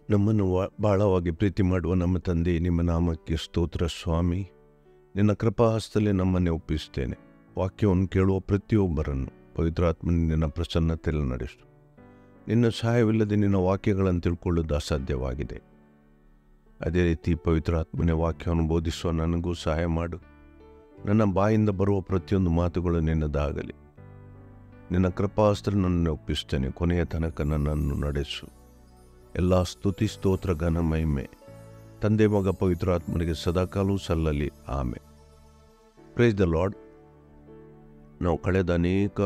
ನಮ್ಮನ್ನು ವ- ಬಹಳವಾಗಿ ಪ್ರೀತಿ ಮಾಡುವ ನಮ್ಮ ತಂದೆ ನಿಮ್ಮ ನಾಮಕ್ಕೆ ಸ್ತೋತ್ರ ಸ್ವಾಮಿ ನಿನ್ನ ಕೃಪಾಹಸ್ತಲ್ಲಿ ನಮ್ಮನ್ನೇ ಒಪ್ಪಿಸ್ತೇನೆ ವಾಕ್ಯವನ್ನು ಕೇಳುವ ಪ್ರತಿಯೊಬ್ಬರನ್ನು ಪವಿತ್ರಾತ್ಮನ ನಿನ್ನ ಪ್ರಸನ್ನತೆಯಲ್ಲಿ ನಡೆಸು ನಿನ್ನ ಸಹಾಯವಿಲ್ಲದೆ ನಿನ್ನ ವಾಕ್ಯಗಳನ್ನು ತಿಳ್ಕೊಳ್ಳೋದು ಅಸಾಧ್ಯವಾಗಿದೆ ಅದೇ ರೀತಿ ಪವಿತ್ರಾತ್ಮನ ವಾಕ್ಯವನ್ನು ಬೋಧಿಸುವ ನನಗೂ ಸಹಾಯ ಮಾಡು ನನ್ನ ಬಾಯಿಂದ ಬರುವ ಪ್ರತಿಯೊಂದು ಮಾತುಗಳು ನಿನ್ನದಾಗಲಿ ನಿನ್ನ ಕೃಪಾಸ್ತ್ರ ನನ್ನನ್ನು ಒಪ್ಪಿಸ್ತೇನೆ ಕೊನೆಯ ತನಕ ನನ್ನನ್ನು ನಡೆಸು ಎಲ್ಲ ಸ್ತುತಿ ಸ್ತೋತ್ರ ಘನ ಮಹಿಮೆ ತಂದೆ ಮಗ ಪವಿತ್ರಾತ್ಮನಿಗೆ ಸದಾಕಾಲವೂ ಸಲ್ಲಲಿ ಆಮೆ ಪ್ರೈಸ್ ದ ಲಾರ್ಡ್ ನಾವು ಕಳೆದ ಅನೇಕ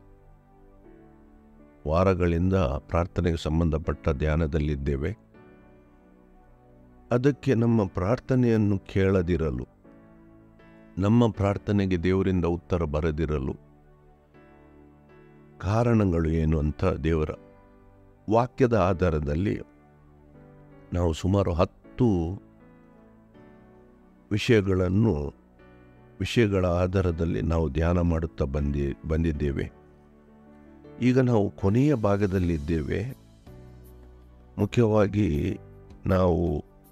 ವಾರಗಳಿಂದ ಪ್ರಾರ್ಥನೆಗೆ ಸಂಬಂಧಪಟ್ಟ ಧ್ಯಾನದಲ್ಲಿದ್ದೇವೆ ಅದಕ್ಕೆ ನಮ್ಮ ಪ್ರಾರ್ಥನೆಯನ್ನು ಕೇಳದಿರಲು ನಮ್ಮ ಪ್ರಾರ್ಥನೆಗೆ ದೇವರಿಂದ ಉತ್ತರ ಬರದಿರಲು ಕಾರಣಗಳು ಏನು ಅಂತ ದೇವರ ವಾಕ್ಯದ ಆಧಾರದಲ್ಲಿ ನಾವು ಸುಮಾರು ಹತ್ತು ವಿಷಯಗಳನ್ನು ವಿಷಯಗಳ ಆಧಾರದಲ್ಲಿ ನಾವು ಧ್ಯಾನ ಮಾಡುತ್ತಾ ಬಂದಿ ಬಂದಿದ್ದೇವೆ ಈಗ ನಾವು ಕೊನೆಯ ಭಾಗದಲ್ಲಿದ್ದೇವೆ ಮುಖ್ಯವಾಗಿ ನಾವು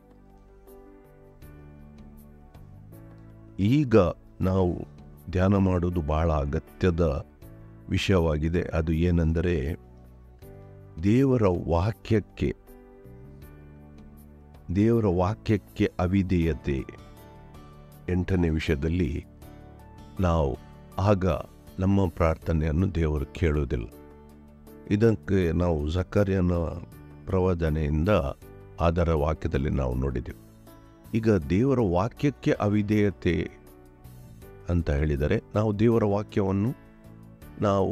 ಈಗ ನಾವು ಧ್ಯಾನ ಮಾಡುವುದು ಬಹಳ ಅಗತ್ಯದ ವಿಷಯವಾಗಿದೆ ಅದು ಏನೆಂದರೆ ದೇವರ ವಾಕ್ಯಕ್ಕೆ ದೇವರ ವಾಕ್ಯಕ್ಕೆ ಅವಿಧೇಯತೆ ಎಂಟನೇ ವಿಷಯದಲ್ಲಿ ನಾವು ಆಗ ನಮ್ಮ ಪ್ರಾರ್ಥನೆಯನ್ನು ದೇವರು ಕೇಳುವುದಿಲ್ಲ ಇದಕ್ಕೆ ನಾವು ಜಕರ್ಯನ ಪ್ರವಾದನೆಯಿಂದ ಆಧಾರ ವಾಕ್ಯದಲ್ಲಿ ನಾವು ನೋಡಿದೆವು ಈಗ ದೇವರ ವಾಕ್ಯಕ್ಕೆ ಅವಿಧೇಯತೆ ಅಂತ ಹೇಳಿದರೆ ನಾವು ದೇವರ ವಾಕ್ಯವನ್ನು ನಾವು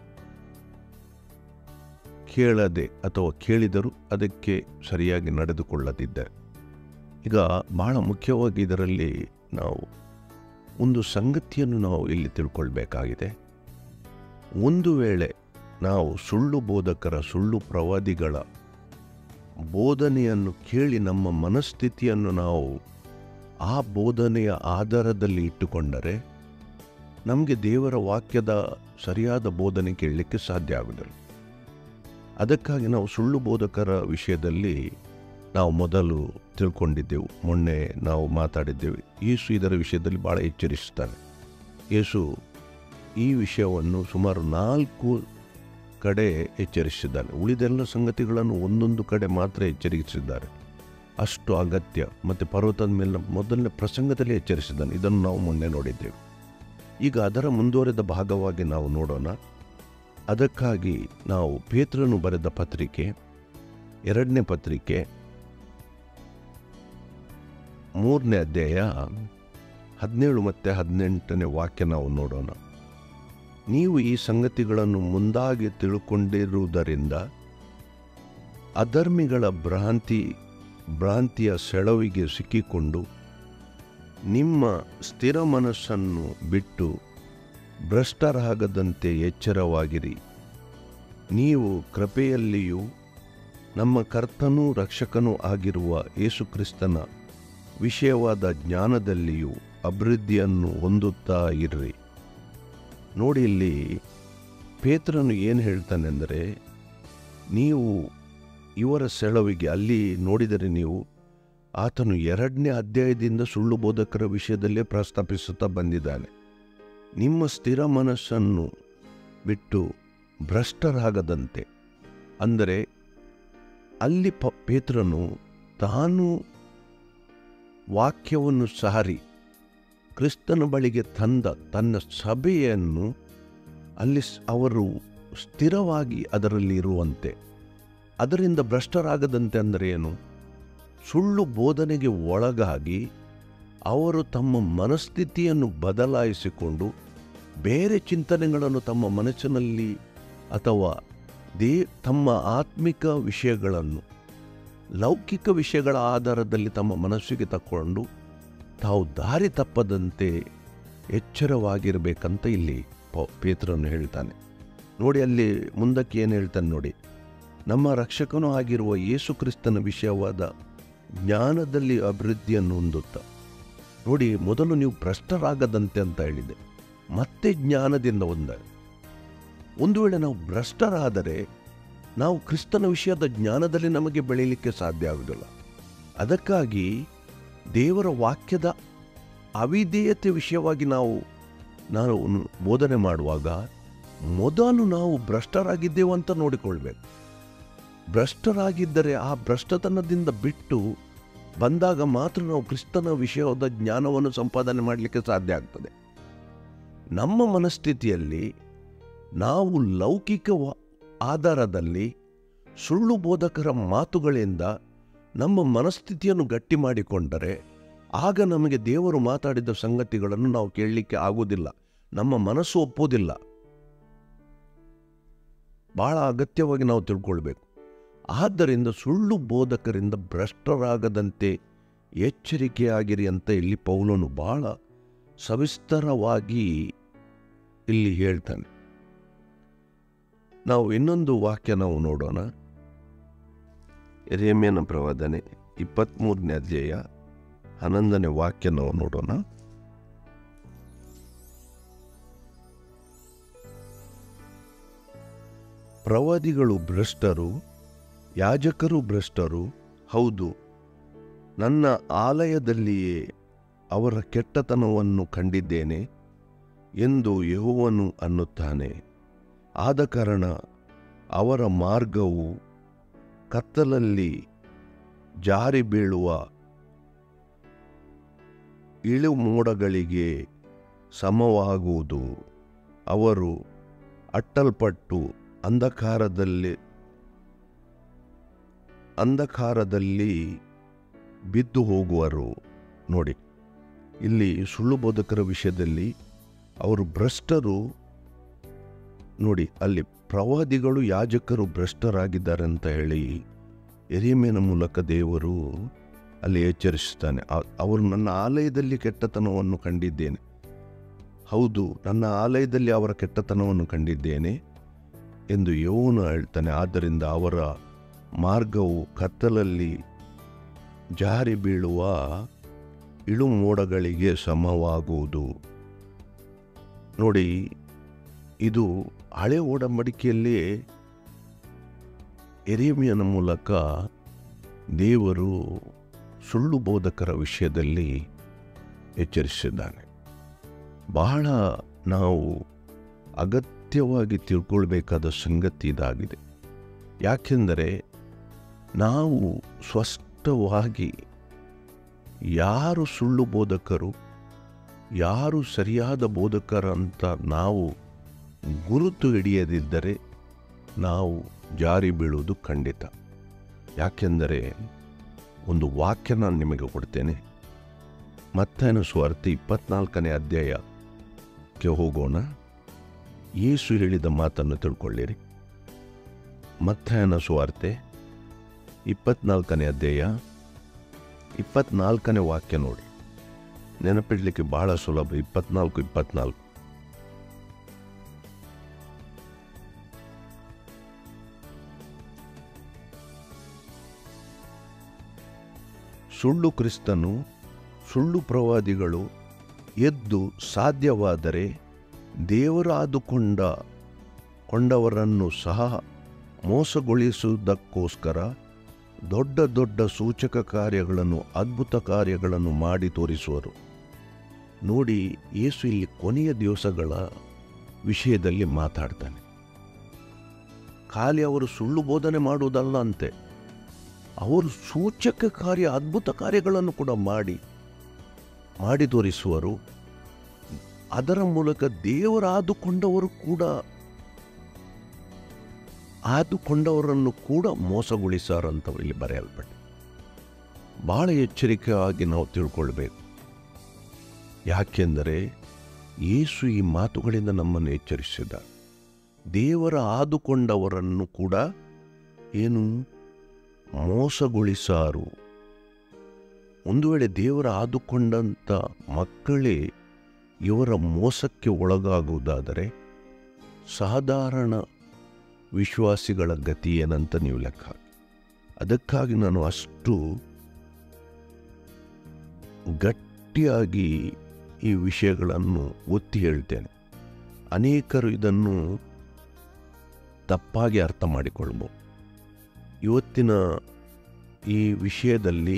ಕೇಳದೆ ಅಥವಾ ಕೇಳಿದರೂ ಅದಕ್ಕೆ ಸರಿಯಾಗಿ ನಡೆದುಕೊಳ್ಳದಿದ್ದರೆ ಈಗ ಬಹಳ ಮುಖ್ಯವಾಗಿ ಇದರಲ್ಲಿ ನಾವು ಒಂದು ಸಂಗತಿಯನ್ನು ನಾವು ಇಲ್ಲಿ ತಿಳ್ಕೊಳ್ಬೇಕಾಗಿದೆ ಒಂದು ವೇಳೆ ನಾವು ಸುಳ್ಳು ಬೋಧಕರ ಸುಳ್ಳು ಪ್ರವಾದಿಗಳ ಬೋಧನೆಯನ್ನು ಕೇಳಿ ನಮ್ಮ ಮನಸ್ಥಿತಿಯನ್ನು ನಾವು ಆ ಬೋಧನೆಯ ಆಧಾರದಲ್ಲಿ ಇಟ್ಟುಕೊಂಡರೆ ನಮಗೆ ದೇವರ ವಾಕ್ಯದ ಸರಿಯಾದ ಬೋಧನೆ ಕೇಳಲಿಕ್ಕೆ ಸಾಧ್ಯ ಆಗುವುದಿಲ್ಲ ಅದಕ್ಕಾಗಿ ನಾವು ಸುಳ್ಳು ಬೋಧಕರ ವಿಷಯದಲ್ಲಿ ನಾವು ಮೊದಲು ತಿಳ್ಕೊಂಡಿದ್ದೆವು ಮೊನ್ನೆ ನಾವು ಮಾತಾಡಿದ್ದೇವೆ ಯೇಸು ಇದರ ವಿಷಯದಲ್ಲಿ ಭಾಳ ಎಚ್ಚರಿಸುತ್ತಾನೆ ಯೇಸು ಈ ವಿಷಯವನ್ನು ಸುಮಾರು ನಾಲ್ಕು ಕಡೆ ಎಚ್ಚರಿಸಿದ್ದಾನೆ ಉಳಿದೆಲ್ಲ ಸಂಗತಿಗಳನ್ನು ಒಂದೊಂದು ಕಡೆ ಮಾತ್ರ ಎಚ್ಚರಿಸಿದ್ದಾರೆ ಅಷ್ಟು ಅಗತ್ಯ ಮತ್ತು ಪರ್ವತದ ಮೇಲಿನ ಮೊದಲನೇ ಪ್ರಸಂಗದಲ್ಲಿ ಎಚ್ಚರಿಸಿದ್ದಾನೆ ಇದನ್ನು ನಾವು ಮೊನ್ನೆ ನೋಡಿದ್ದೇವೆ ಈಗ ಅದರ ಮುಂದುವರೆದ ಭಾಗವಾಗಿ ನಾವು ನೋಡೋಣ ಅದಕ್ಕಾಗಿ ನಾವು ಪೇತ್ರನು ಬರೆದ ಪತ್ರಿಕೆ ಎರಡನೇ ಪತ್ರಿಕೆ ಮೂರನೇ ಅಧ್ಯಾಯ ಹದಿನೇಳು ಮತ್ತು ಹದಿನೆಂಟನೇ ವಾಕ್ಯ ನಾವು ನೋಡೋಣ ನೀವು ಈ ಸಂಗತಿಗಳನ್ನು ಮುಂದಾಗಿ ತಿಳ್ಕೊಂಡಿರುವುದರಿಂದ ಅಧರ್ಮಿಗಳ ಭ್ರಾಂತಿ ಭ್ರಾಂತಿಯ ಸೆಳವಿಗೆ ಸಿಕ್ಕಿಕೊಂಡು ನಿಮ್ಮ ಸ್ಥಿರ ಮನಸ್ಸನ್ನು ಬಿಟ್ಟು ಭ್ರಷ್ಟರಾಗದಂತೆ ಎಚ್ಚರವಾಗಿರಿ ನೀವು ಕೃಪೆಯಲ್ಲಿಯೂ ನಮ್ಮ ಕರ್ತನೂ ರಕ್ಷಕನೂ ಆಗಿರುವ ಯೇಸುಕ್ರಿಸ್ತನ ವಿಷಯವಾದ ಜ್ಞಾನದಲ್ಲಿಯೂ ಅಭಿವೃದ್ಧಿಯನ್ನು ಹೊಂದುತ್ತಾ ಇರ್ರಿ ನೋಡಿ ಇಲ್ಲಿ ಪೇತ್ರನು ಏನು ಹೇಳ್ತಾನೆಂದರೆ ನೀವು ಇವರ ಸೆಳವಿಗೆ ಅಲ್ಲಿ ನೋಡಿದರೆ ನೀವು ಆತನು ಎರಡನೇ ಅಧ್ಯಾಯದಿಂದ ಸುಳ್ಳು ಬೋಧಕರ ವಿಷಯದಲ್ಲೇ ಪ್ರಸ್ತಾಪಿಸುತ್ತಾ ಬಂದಿದ್ದಾನೆ ನಿಮ್ಮ ಸ್ಥಿರ ಮನಸ್ಸನ್ನು ಬಿಟ್ಟು ಭ್ರಷ್ಟರಾಗದಂತೆ ಅಂದರೆ ಅಲ್ಲಿ ಪ ಪೇತ್ರನು ತಾನು ವಾಕ್ಯವನ್ನು ಸಾರಿ ಕ್ರಿಸ್ತನ ಬಳಿಗೆ ತಂದ ತನ್ನ ಸಭೆಯನ್ನು ಅಲ್ಲಿ ಸ್- ಅವರು ಸ್ಥಿರವಾಗಿ ಅದರಲ್ಲಿ ಇರುವಂತೆ ಅದರಿಂದ ಭ್ರಷ್ಟರಾಗದಂತೆ ಅಂದರೆ ಏನು ಸುಳ್ಳು ಬೋಧನೆಗೆ ಒಳಗಾಗಿ ಅವರು ತಮ್ಮ ಮನಸ್ಥಿತಿಯನ್ನು ಬದಲಾಯಿಸಿಕೊಂಡು ಬೇರೆ ಚಿಂತನೆಗಳನ್ನು ತಮ್ಮ ಮನಸ್ಸಿನಲ್ಲಿ ಅಥವಾ ದೇ ತಮ್ಮ ಆತ್ಮಿಕ ವಿಷಯಗಳನ್ನು ಲೌಕಿಕ ವಿಷಯಗಳ ಆಧಾರದಲ್ಲಿ ತಮ್ಮ ಮನಸ್ಸಿಗೆ ತಕ್ಕೊಂಡು ತಾವು ದಾರಿ ತಪ್ಪದಂತೆ ಎಚ್ಚರವಾಗಿರಬೇಕಂತ ಇಲ್ಲಿ ಪ ಪೇತ್ರನು ಹೇಳ್ತಾನೆ ನೋಡಿ ಅಲ್ಲಿ ಮುಂದಕ್ಕೆ ಏನು ಹೇಳ್ತಾನೆ ನೋಡಿ ನಮ್ಮ ರಕ್ಷಕನೂ ಆಗಿರುವ ಯೇಸು ಕ್ರಿಸ್ತನ ವಿಷಯವಾದ ಜ್ಞಾನದಲ್ಲಿ ಅಭಿವೃದ್ಧಿಯನ್ನು ಹೊಂದುತ್ತಾ ನೋಡಿ ಮೊದಲು ನೀವು ಭ್ರಷ್ಟರಾಗದಂತೆ ಅಂತ ಹೇಳಿದೆ ಮತ್ತೆ ಜ್ಞಾನದಿಂದ ಒಂದ ಒಂದು ವೇಳೆ ನಾವು ಭ್ರಷ್ಟರಾದರೆ ನಾವು ಕ್ರಿಸ್ತನ ವಿಷಯದ ಜ್ಞಾನದಲ್ಲಿ ನಮಗೆ ಬೆಳೀಲಿಕ್ಕೆ ಸಾಧ್ಯ ಆಗುವುದಿಲ್ಲ ಅದಕ್ಕಾಗಿ ದೇವರ ವಾಕ್ಯದ ಅವಿಧೇಯತೆ ವಿಷಯವಾಗಿ ನಾವು ನಾವು ಬೋಧನೆ ಮಾಡುವಾಗ ಮೊದಲು ನಾವು ಭ್ರಷ್ಟರಾಗಿದ್ದೇವೆ ಅಂತ ನೋಡಿಕೊಳ್ಬೇಕು ಭ್ರಷ್ಟರಾಗಿದ್ದರೆ ಆ ಭ್ರಷ್ಟತನದಿಂದ ಬಿಟ್ಟು ಬಂದಾಗ ಮಾತ್ರ ನಾವು ಕ್ರಿಸ್ತನ ವಿಷಯದ ಜ್ಞಾನವನ್ನು ಸಂಪಾದನೆ ಮಾಡಲಿಕ್ಕೆ ಸಾಧ್ಯ ಆಗ್ತದೆ ನಮ್ಮ ಮನಸ್ಥಿತಿಯಲ್ಲಿ ನಾವು ಲೌಕಿಕ ವ- ಆಧಾರದಲ್ಲಿ ಸುಳ್ಳು ಬೋಧಕರ ಮಾತುಗಳಿಂದ ನಮ್ಮ ಮನಸ್ಥಿತಿಯನ್ನು ಗಟ್ಟಿ ಮಾಡಿಕೊಂಡರೆ ಆಗ ನಮಗೆ ದೇವರು ಮಾತಾಡಿದ ಸಂಗತಿಗಳನ್ನು ನಾವು ಕೇಳಲಿಕ್ಕೆ ಆಗುವುದಿಲ್ಲ ನಮ್ಮ ಮನಸ್ಸು ಒಪ್ಪುವುದಿಲ್ಲ ಬಹಳ ಅಗತ್ಯವಾಗಿ ನಾವು ತಿಳ್ಕೊಳ್ಬೇಕು ಆದ್ದರಿಂದ ಸುಳ್ಳು ಬೋಧಕರಿಂದ ಭ್ರಷ್ಟರಾಗದಂತೆ ಎಚ್ಚರಿಕೆಯಾಗಿರಿ ಅಂತ ಇಲ್ಲಿ ಪೌಲನು ಬಹಳ ಸವಿಸ್ತರವಾಗಿ ಇಲ್ಲಿ ಹೇಳ್ತಾನೆ ನಾವು ಇನ್ನೊಂದು ವಾಕ್ಯ ನಾವು ನೋಡೋಣ ರೇಮ್ಯನ ಪ್ರವಾದನೆ ಇಪ್ಪತ್ತ್ಮೂರನೇ ಅಧ್ಯಾಯ ಹನ್ನೊಂದನೇ ವಾಕ್ಯ ನಾವು ನೋಡೋಣ ಪ್ರವಾದಿಗಳು ಭ್ರಷ್ಟರು ಯಾಜಕರು ಭ್ರಷ್ಟರು ಹೌದು ನನ್ನ ಆಲಯದಲ್ಲಿಯೇ ಅವರ ಕೆಟ್ಟತನವನ್ನು ಕಂಡಿದ್ದೇನೆ ಎಂದು ಯೆಹೋವನು ಅನ್ನುತ್ತಾನೆ ಆದ ಕಾರಣ ಅವರ ಮಾರ್ಗವು ಕತ್ತಲಲ್ಲಿ ಜಾರಿ ಬೀಳುವ ಇಳು ಮೋಡಗಳಿಗೆ ಸಮವಾಗುವುದು ಅವರು ಅಟ್ಟಲ್ಪಟ್ಟು ಅಂಧಕಾರದಲ್ಲಿ ಅಂಧಕಾರದಲ್ಲಿ ಬಿದ್ದು ಹೋಗುವರು ನೋಡಿ ಇಲ್ಲಿ ಸುಳ್ಳು ಬೋಧಕರ ವಿಷಯದಲ್ಲಿ ಅವರು ಭ್ರಷ್ಟರು ನೋಡಿ ಅಲ್ಲಿ ಪ್ರವಾದಿಗಳು ಯಾಜಕರು ಭ್ರಷ್ಟರಾಗಿದ್ದಾರೆ ಅಂತ ಹೇಳಿ ಎರಿಮೇನ ಮೂಲಕ ದೇವರು ಅಲ್ಲಿ ಎಚ್ಚರಿಸುತ್ತಾನೆ ಆ- ಅವರು ನನ್ನ ಆಲಯದಲ್ಲಿ ಕೆಟ್ಟತನವನ್ನು ಕಂಡಿದ್ದೇನೆ ಹೌದು ನನ್ನ ಆಲಯದಲ್ಲಿ ಅವರ ಕೆಟ್ಟತನವನ್ನು ಕಂಡಿದ್ದೇನೆ ಎಂದು ಯೋನು ಹೇಳ್ತಾನೆ ಆದ್ದರಿಂದ ಅವರ ಮಾರ್ಗವು ಕತ್ತಲಲ್ಲಿ ಜಾರಿ ಬೀಳುವ ಇಳು ಮೋಡಗಳಿಗೆ ಸಮವಾಗುವುದು ನೋಡಿ ಇದು ಹಳೆ ಒಡಂಬಡಿಕೆಯಲ್ಲಿ ಎರೇಮಿಯನ ಮೂಲಕ ದೇವರು ಸುಳ್ಳು ಬೋಧಕರ ವಿಷಯದಲ್ಲಿ ಎಚ್ಚರಿಸಿದ್ದಾನೆ ಬಹಳ ನಾವು ಅಗತ್ಯವಾಗಿ ತಿಳ್ಕೊಳ್ಬೇಕಾದ ಸಂಗತಿ ಇದಾಗಿದೆ ಯಾಕೆಂದರೆ ನಾವು ಸ್ಪಷ್ಟವಾಗಿ ಯಾರು ಸುಳ್ಳು ಬೋಧಕರು ಯಾರು ಸರಿಯಾದ ಬೋಧಕರಂತ ನಾವು ಗುರುತು ಹಿಡಿಯದಿದ್ದರೆ ನಾವು ಜಾರಿ ಬೀಳುವುದು ಖಂಡಿತ ಯಾಕೆಂದರೆ ಒಂದು ವಾಕ್ಯ ನಾನು ನಿಮಗೆ ಕೊಡ್ತೇನೆ ಮತ್ತೇನು ಸ್ವಾರ್ಥ ಇಪ್ಪತ್ನಾಲ್ಕನೇ ಅಧ್ಯಾಯಕ್ಕೆ ಹೋಗೋಣ ಯೇಸು ಹೇಳಿದ ಮಾತನ್ನು ತಿಳ್ಕೊಳ್ಳಿರಿ ಮತ್ತಾಯನ ಸುವಾರ್ತೆ ಇಪ್ಪತ್ನಾಲ್ಕನೇ ಅಧ್ಯಾಯ ಇಪ್ಪತ್ನಾಲ್ಕನೇ ವಾಕ್ಯ ನೋಡಿ ನೆನಪಿಡ್ಲಿಕ್ಕೆ ಬಹಳ ಸುಲಭ ಇಪ್ಪತ್ನಾಲ್ಕು ಇಪ್ಪತ್ನಾಲ್ಕು ಸುಳ್ಳು ಕ್ರಿಸ್ತನು ಸುಳ್ಳು ಪ್ರವಾದಿಗಳು ಎದ್ದು ಸಾಧ್ಯವಾದರೆ ದೇವರಾದುಕೊಂಡ ಕೊಂಡವರನ್ನು ಸಹ ಮೋಸಗೊಳಿಸುವುದಕ್ಕೋಸ್ಕರ ದೊಡ್ಡ ದೊಡ್ಡ ಸೂಚಕ ಕಾರ್ಯಗಳನ್ನು ಅದ್ಭುತ ಕಾರ್ಯಗಳನ್ನು ಮಾಡಿ ತೋರಿಸುವರು ನೋಡಿ ಯೇಸು ಇಲ್ಲಿ ಕೊನೆಯ ದಿವಸಗಳ ವಿಷಯದಲ್ಲಿ ಮಾತಾಡ್ತಾನೆ ಖಾಲಿ ಅವರು ಸುಳ್ಳು ಬೋಧನೆ ಮಾಡುವುದಲ್ಲ ಅಂತೆ ಅವರು ಸೂಚಕ ಕಾರ್ಯ ಅದ್ಭುತ ಕಾರ್ಯಗಳನ್ನು ಕೂಡ ಮಾಡಿ ಮಾಡಿ ತೋರಿಸುವರು ಅದರ ಮೂಲಕ ದೇವರಾದುಕೊಂಡವರು ಕೂಡ ಆದುಕೊಂಡವರನ್ನು ಕೂಡ ಮೋಸಗೊಳಿಸಾರಂತ ಇಲ್ಲಿ ಬರೆಯಲ್ಪಟ್ಟೆ ಬಹಳ ಎಚ್ಚರಿಕೆಯಾಗಿ ನಾವು ತಿಳ್ಕೊಳ್ಬೇಕು ಯಾಕೆಂದರೆ ಯೇಸು ಈ ಮಾತುಗಳಿಂದ ನಮ್ಮನ್ನು ಎಚ್ಚರಿಸಿದ ದೇವರ ಆದುಕೊಂಡವರನ್ನು ಕೂಡ ಏನು ಮೋಸಗೊಳಿಸಾರು ಒಂದು ವೇಳೆ ದೇವರ ಆದುಕೊಂಡಂಥ ಮಕ್ಕಳೇ ಇವರ ಮೋಸಕ್ಕೆ ಒಳಗಾಗುವುದಾದರೆ ಸಾಧಾರಣ ವಿಶ್ವಾಸಿಗಳ ಗತಿ ಏನಂತ ನೀವು ಲೆಕ್ಕ ಹಾಕಿ ಅದಕ್ಕಾಗಿ ನಾನು ಅಷ್ಟು ಗಟ್ಟಿಯಾಗಿ ಈ ವಿಷಯಗಳನ್ನು ಒತ್ತಿ ಹೇಳ್ತೇನೆ ಅನೇಕರು ಇದನ್ನು ತಪ್ಪಾಗಿ ಅರ್ಥ ಮಾಡಿಕೊಳ್ಬೋದು ಇವತ್ತಿನ ಈ ವಿಷಯದಲ್ಲಿ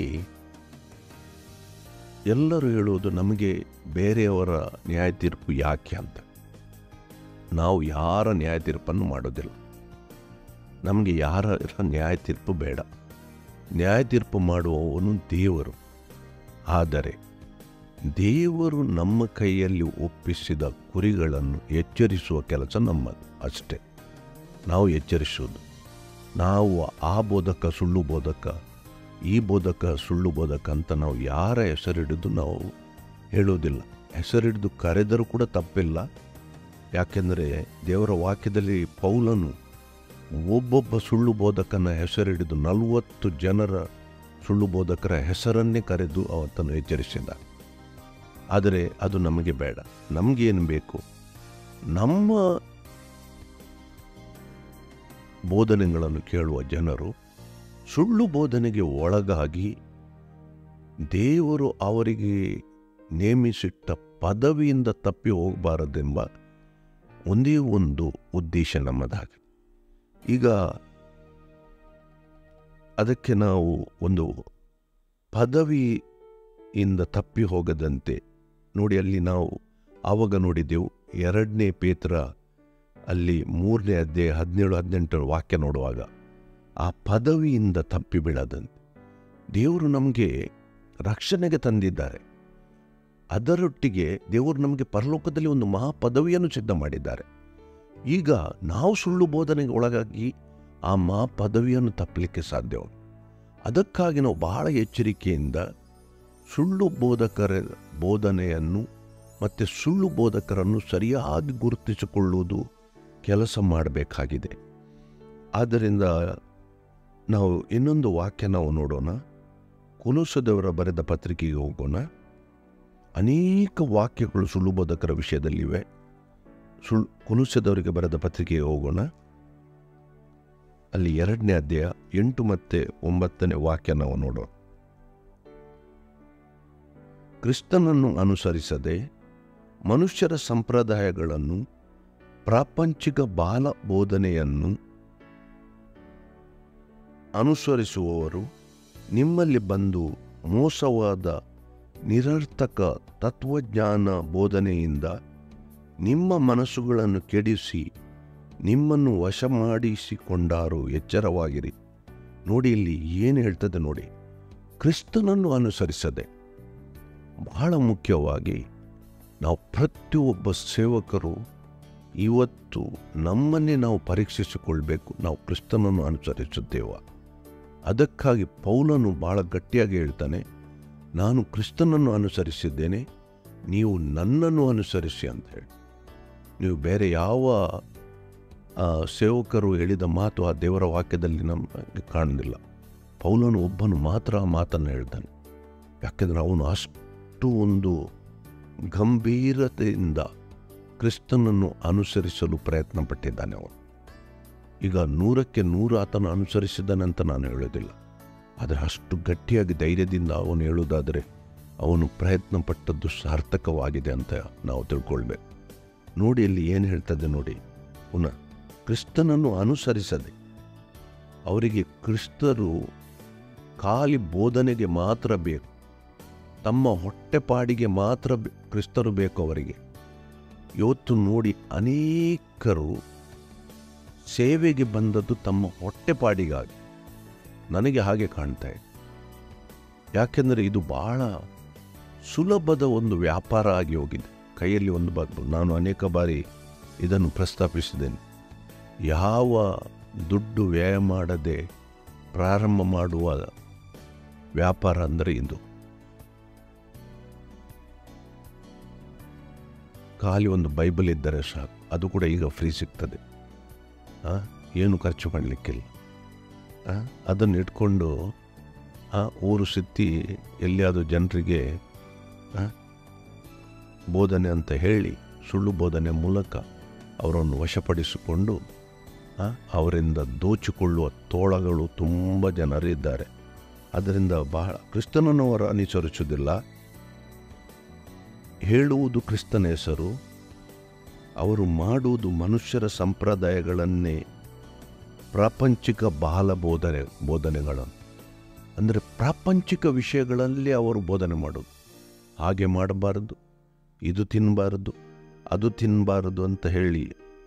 ಎಲ್ಲರೂ ಹೇಳುವುದು ನಮಗೆ ಬೇರೆಯವರ ನ್ಯಾಯ ತೀರ್ಪು ಯಾಕೆ ಅಂತ ನಾವು ಯಾರ ನ್ಯಾಯ ತೀರ್ಪನ್ನು ಮಾಡೋದಿಲ್ಲ ನಮಗೆ ಯಾರ ನ್ಯಾಯ ತೀರ್ಪು ಬೇಡ ನ್ಯಾಯ ತೀರ್ಪು ಮಾಡುವವನು ದೇವರು ಆದರೆ ದೇವರು ನಮ್ಮ ಕೈಯಲ್ಲಿ ಒಪ್ಪಿಸಿದ ಕುರಿಗಳನ್ನು ಎಚ್ಚರಿಸುವ ಕೆಲಸ ನಮ್ಮದು ಅಷ್ಟೇ ನಾವು ಎಚ್ಚರಿಸುವುದು ನಾವು ಆ ಬೋಧಕ ಸುಳ್ಳು ಬೋಧಕ ಈ ಬೋಧಕ ಸುಳ್ಳು ಬೋಧಕ ಅಂತ ನಾವು ಯಾರ ಹೆಸರಿಡಿದು ನಾವು ಹೇಳೋದಿಲ್ಲ ಹೆಸರಿಡಿದು ಕರೆದರೂ ಕೂಡ ತಪ್ಪಿಲ್ಲ ಯಾಕೆಂದರೆ ದೇವರ ವಾಕ್ಯದಲ್ಲಿ ಪೌಲನು ಒಬ್ಬೊಬ್ಬ ಸುಳ್ಳು ಬೋಧಕನ ಹೆಸರಿಡಿದು ನಲವತ್ತು ಜನರ ಸುಳ್ಳು ಬೋಧಕರ ಹೆಸರನ್ನೇ ಕರೆದು ಅವತ್ತನ್ನು ಎಚ್ಚರಿಸಿದ ಆದರೆ ಅದು ನಮಗೆ ಬೇಡ ನಮಗೇನು ಬೇಕು ನಮ್ಮ ಬೋಧನೆಗಳನ್ನು ಕೇಳುವ ಜನರು ಸುಳ್ಳು ಬೋಧನೆಗೆ ಒಳಗಾಗಿ ದೇವರು ಅವರಿಗೆ ನೇಮಿಸಿಟ್ಟ ಪದವಿಯಿಂದ ತಪ್ಪಿ ಹೋಗಬಾರದೆಂಬ ಒಂದೇ ಒಂದು ಉದ್ದೇಶ ನಮ್ಮದಾಗಿದೆ ಈಗ ಅದಕ್ಕೆ ನಾವು ಒಂದು ಪದವಿಯಿಂದ ತಪ್ಪಿ ಹೋಗದಂತೆ ನೋಡಿ ಅಲ್ಲಿ ನಾವು ಆವಾಗ ನೋಡಿದ್ದೆವು ಎರಡನೇ ಪೇತ್ರ ಅಲ್ಲಿ ಮೂರನೇ ಅಧ್ಯಾಯ ಹದಿನೇಳು ಹದಿನೆಂಟರ ವಾಕ್ಯ ನೋಡುವಾಗ ಆ ಪದವಿಯಿಂದ ತಪ್ಪಿ ಬೀಳದಂತೆ ದೇವರು ನಮಗೆ ರಕ್ಷಣೆಗೆ ತಂದಿದ್ದಾರೆ ಅದರೊಟ್ಟಿಗೆ ದೇವರು ನಮಗೆ ಪರಲೋಕದಲ್ಲಿ ಒಂದು ಮಹಾ ಪದವಿಯನ್ನು ಸಿದ್ಧ ಮಾಡಿದ್ದಾರೆ ಈಗ ನಾವು ಸುಳ್ಳು ಬೋಧನೆಗೆ ಒಳಗಾಗಿ ಆ ಮಹಾ ಪದವಿಯನ್ನು ತಪ್ಪಲಿಕ್ಕೆ ಸಾಧ್ಯ ಅದಕ್ಕಾಗಿ ನಾವು ಬಹಳ ಎಚ್ಚರಿಕೆಯಿಂದ ಸುಳ್ಳು ಬೋಧಕರ ಬೋಧನೆಯನ್ನು ಮತ್ತು ಸುಳ್ಳು ಬೋಧಕರನ್ನು ಸರಿಯಾಗಿ ಗುರುತಿಸಿಕೊಳ್ಳುವುದು ಕೆಲಸ ಮಾಡಬೇಕಾಗಿದೆ ಆದ್ದರಿಂದ ನಾವು ಇನ್ನೊಂದು ವಾಕ್ಯ ನಾವು ನೋಡೋಣ ಕುಲುಸದವರ ಬರೆದ ಪತ್ರಿಕೆಗೆ ಹೋಗೋಣ ಅನೇಕ ವಾಕ್ಯಗಳು ಸುಳ್ಳು ಬೋಧಕರ ವಿಷಯದಲ್ಲಿವೆ ಸುಳ್ ಕುಲುಸದವರಿಗೆ ಬರೆದ ಪತ್ರಿಕೆಗೆ ಹೋಗೋಣ ಅಲ್ಲಿ ಎರಡನೇ ಅಧ್ಯಾಯ ಎಂಟು ಮತ್ತು ಒಂಬತ್ತನೇ ವಾಕ್ಯ ನಾವು ನೋಡೋಣ ಕ್ರಿಸ್ತನನ್ನು ಅನುಸರಿಸದೆ ಮನುಷ್ಯರ ಸಂಪ್ರದಾಯಗಳನ್ನು ಪ್ರಾಪಂಚಿಕ ಬಾಲ ಬೋಧನೆಯನ್ನು ಅನುಸರಿಸುವವರು ನಿಮ್ಮಲ್ಲಿ ಬಂದು ಮೋಸವಾದ ನಿರರ್ಥಕ ತತ್ವಜ್ಞಾನ ಬೋಧನೆಯಿಂದ ನಿಮ್ಮ ಮನಸ್ಸುಗಳನ್ನು ಕೆಡಿಸಿ ನಿಮ್ಮನ್ನು ವಶ ಮಾಡಿಸಿಕೊಂಡಾರು ಎಚ್ಚರವಾಗಿರಿ ನೋಡಿ ಇಲ್ಲಿ ಏನು ಹೇಳ್ತದೆ ನೋಡಿ ಕ್ರಿಸ್ತನನ್ನು ಅನುಸರಿಸದೆ ಬಹಳ ಮುಖ್ಯವಾಗಿ ನಾವು ಪ್ರತಿಯೊಬ್ಬ ಸೇವಕರು ಇವತ್ತು ನಮ್ಮನ್ನೇ ನಾವು ಪರೀಕ್ಷಿಸಿಕೊಳ್ಬೇಕು ನಾವು ಕ್ರಿಸ್ತನನ್ನು ಅನುಸರಿಸುತ್ತೇವ ಅದಕ್ಕಾಗಿ ಪೌಲನು ಬಹಳ ಗಟ್ಟಿಯಾಗಿ ಹೇಳ್ತಾನೆ ನಾನು ಕ್ರಿಸ್ತನನ್ನು ಅನುಸರಿಸಿದ್ದೇನೆ ನೀವು ನನ್ನನ್ನು ಅನುಸರಿಸಿ ಅಂತ ಹೇಳಿ ನೀವು ಬೇರೆ ಯಾವ ಆ, ಸೇವಕರು ಹೇಳಿದ ಮಾತು ಆ ದೇವರ ವಾಕ್ಯದಲ್ಲಿ ನಮಗೆ ಕಾಣುವುದಿಲ್ಲ ಪೌಲನು ಒಬ್ಬನು ಮಾತ್ರ ಆ ಮಾತನ್ನು ಹೇಳ್ತಾನೆ ಯಾಕೆಂದರೆ ಅವನು ಅಷ್ಟು ಒಂದು ಗಂಭೀರತೆಯಿಂದ ಕ್ರಿಸ್ತನನ್ನು ಅನುಸರಿಸಲು ಪ್ರಯತ್ನ ಪಟ್ಟಿದ್ದಾನೆ ಅವನು ಈಗ ನೂರಕ್ಕೆ ನೂರು ಆತನ ಅನುಸರಿಸಿದ್ದಾನೆ ಅಂತ ನಾನು ಹೇಳೋದಿಲ್ಲ ಆದರೆ ಅಷ್ಟು ಗಟ್ಟಿಯಾಗಿ ಧೈರ್ಯದಿಂದ ಅವನು ಹೇಳುವುದಾದರೆ ಅವನು ಪ್ರಯತ್ನ ಪಟ್ಟದ್ದು ಸಾರ್ಥಕವಾಗಿದೆ ಅಂತ ನಾವು ತಿಳ್ಕೊಳ್ಬೇಕು ನೋಡಿ ಇಲ್ಲಿ ಏನು ಹೇಳ್ತದೆ ನೋಡಿ ಪುನಃ ಕ್ರಿಸ್ತನನ್ನು ಅನುಸರಿಸದೆ ಅವರಿಗೆ ಕ್ರಿಸ್ತರು ಖಾಲಿ ಬೋಧನೆಗೆ ಮಾತ್ರ ಬೇಕು ತಮ್ಮ ಹೊಟ್ಟೆಪಾಡಿಗೆ ಮಾತ್ರ ಬೆ- ಕ್ರಿಸ್ತರು ಬೇಕು ಅವರಿಗೆ ಇವತ್ತು ನೋಡಿ ಅನೇಕರು ಸೇವೆಗೆ ಬಂದದ್ದು ತಮ್ಮ ಹೊಟ್ಟೆಪಾಡಿಗಾಗಿ ನನಗೆ ಹಾಗೆ ಕಾಣ್ತಾ ಇದೆ ಯಾಕೆಂದರೆ ಇದು ಬಹಳ ಸುಲಭದ ಒಂದು ವ್ಯಾಪಾರ ಆಗಿ ಹೋಗಿದೆ ಕೈಯಲ್ಲಿ ಒಂದು ಬಾಗ್ಲು ನಾನು ಅನೇಕ ಬಾರಿ ಇದನ್ನು ಪ್ರಸ್ತಾಪಿಸಿದ್ದೇನೆ ಯಾವ ದುಡ್ಡು ವ್ಯಯ ಮಾಡದೆ ಪ್ರಾರಂಭ ಮಾಡುವ ವ್ಯಾಪಾರ ಅಂದರೆ ಇದು ಖಾಲಿ ಒಂದು ಬೈಬಲ್ ಇದ್ದರೆ ಸಾಕು ಅದು ಕೂಡ ಈಗ ಫ್ರೀ ಸಿಗ್ತದೆ ಆ, ಏನು ಖರ್ಚು ಮಾಡಲಿಕ್ಕಿಲ್ಲ ಆ, ಅದನ್ನು ಇಟ್ಕೊಂಡು ಆ, ಊರು ಸುತ್ತಿ ಎಲ್ಲಿಯಾದರೂ ಜನರಿಗೆ ಆ, ಬೋಧನೆ ಅಂತ ಹೇಳಿ ಸುಳ್ಳು ಬೋಧನೆ ಮೂಲಕ ಅವರನ್ನು ವಶಪಡಿಸಿಕೊಂಡು ಆ, ಅವರಿಂದ ದೋಚಿಕೊಳ್ಳುವ ತೋಳಗಳು ತುಂಬ ಜನರಿದ್ದಾರೆ ಅದರಿಂದ ಬಹಳ ಕ್ರಿಸ್ತನನ್ನು ಅವರು ಅನುಸರಿಸುವುದಿಲ್ಲ ಹೇಳುವುದು ಕ್ರಿಸ್ತನ ಹೆಸರು ಅವರು ಮಾಡುವುದು ಮನುಷ್ಯರ ಸಂಪ್ರದಾಯಗಳನ್ನೇ ಪ್ರಾಪಂಚಿಕ ಬಾಲ ಬೋಧನೆ ಬೋಧನೆಗಳನ್ನು ಅಂದರೆ ಪ್ರಾಪಂಚಿಕ ವಿಷಯಗಳಲ್ಲಿ ಅವರು ಬೋಧನೆ ಮಾಡೋದು ಹಾಗೆ ಮಾಡಬಾರದು ಇದು ತಿನ್ನಬಾರದು ಅದು ತಿನ್ನಬಾರದು ಅಂತ ಹೇಳಿ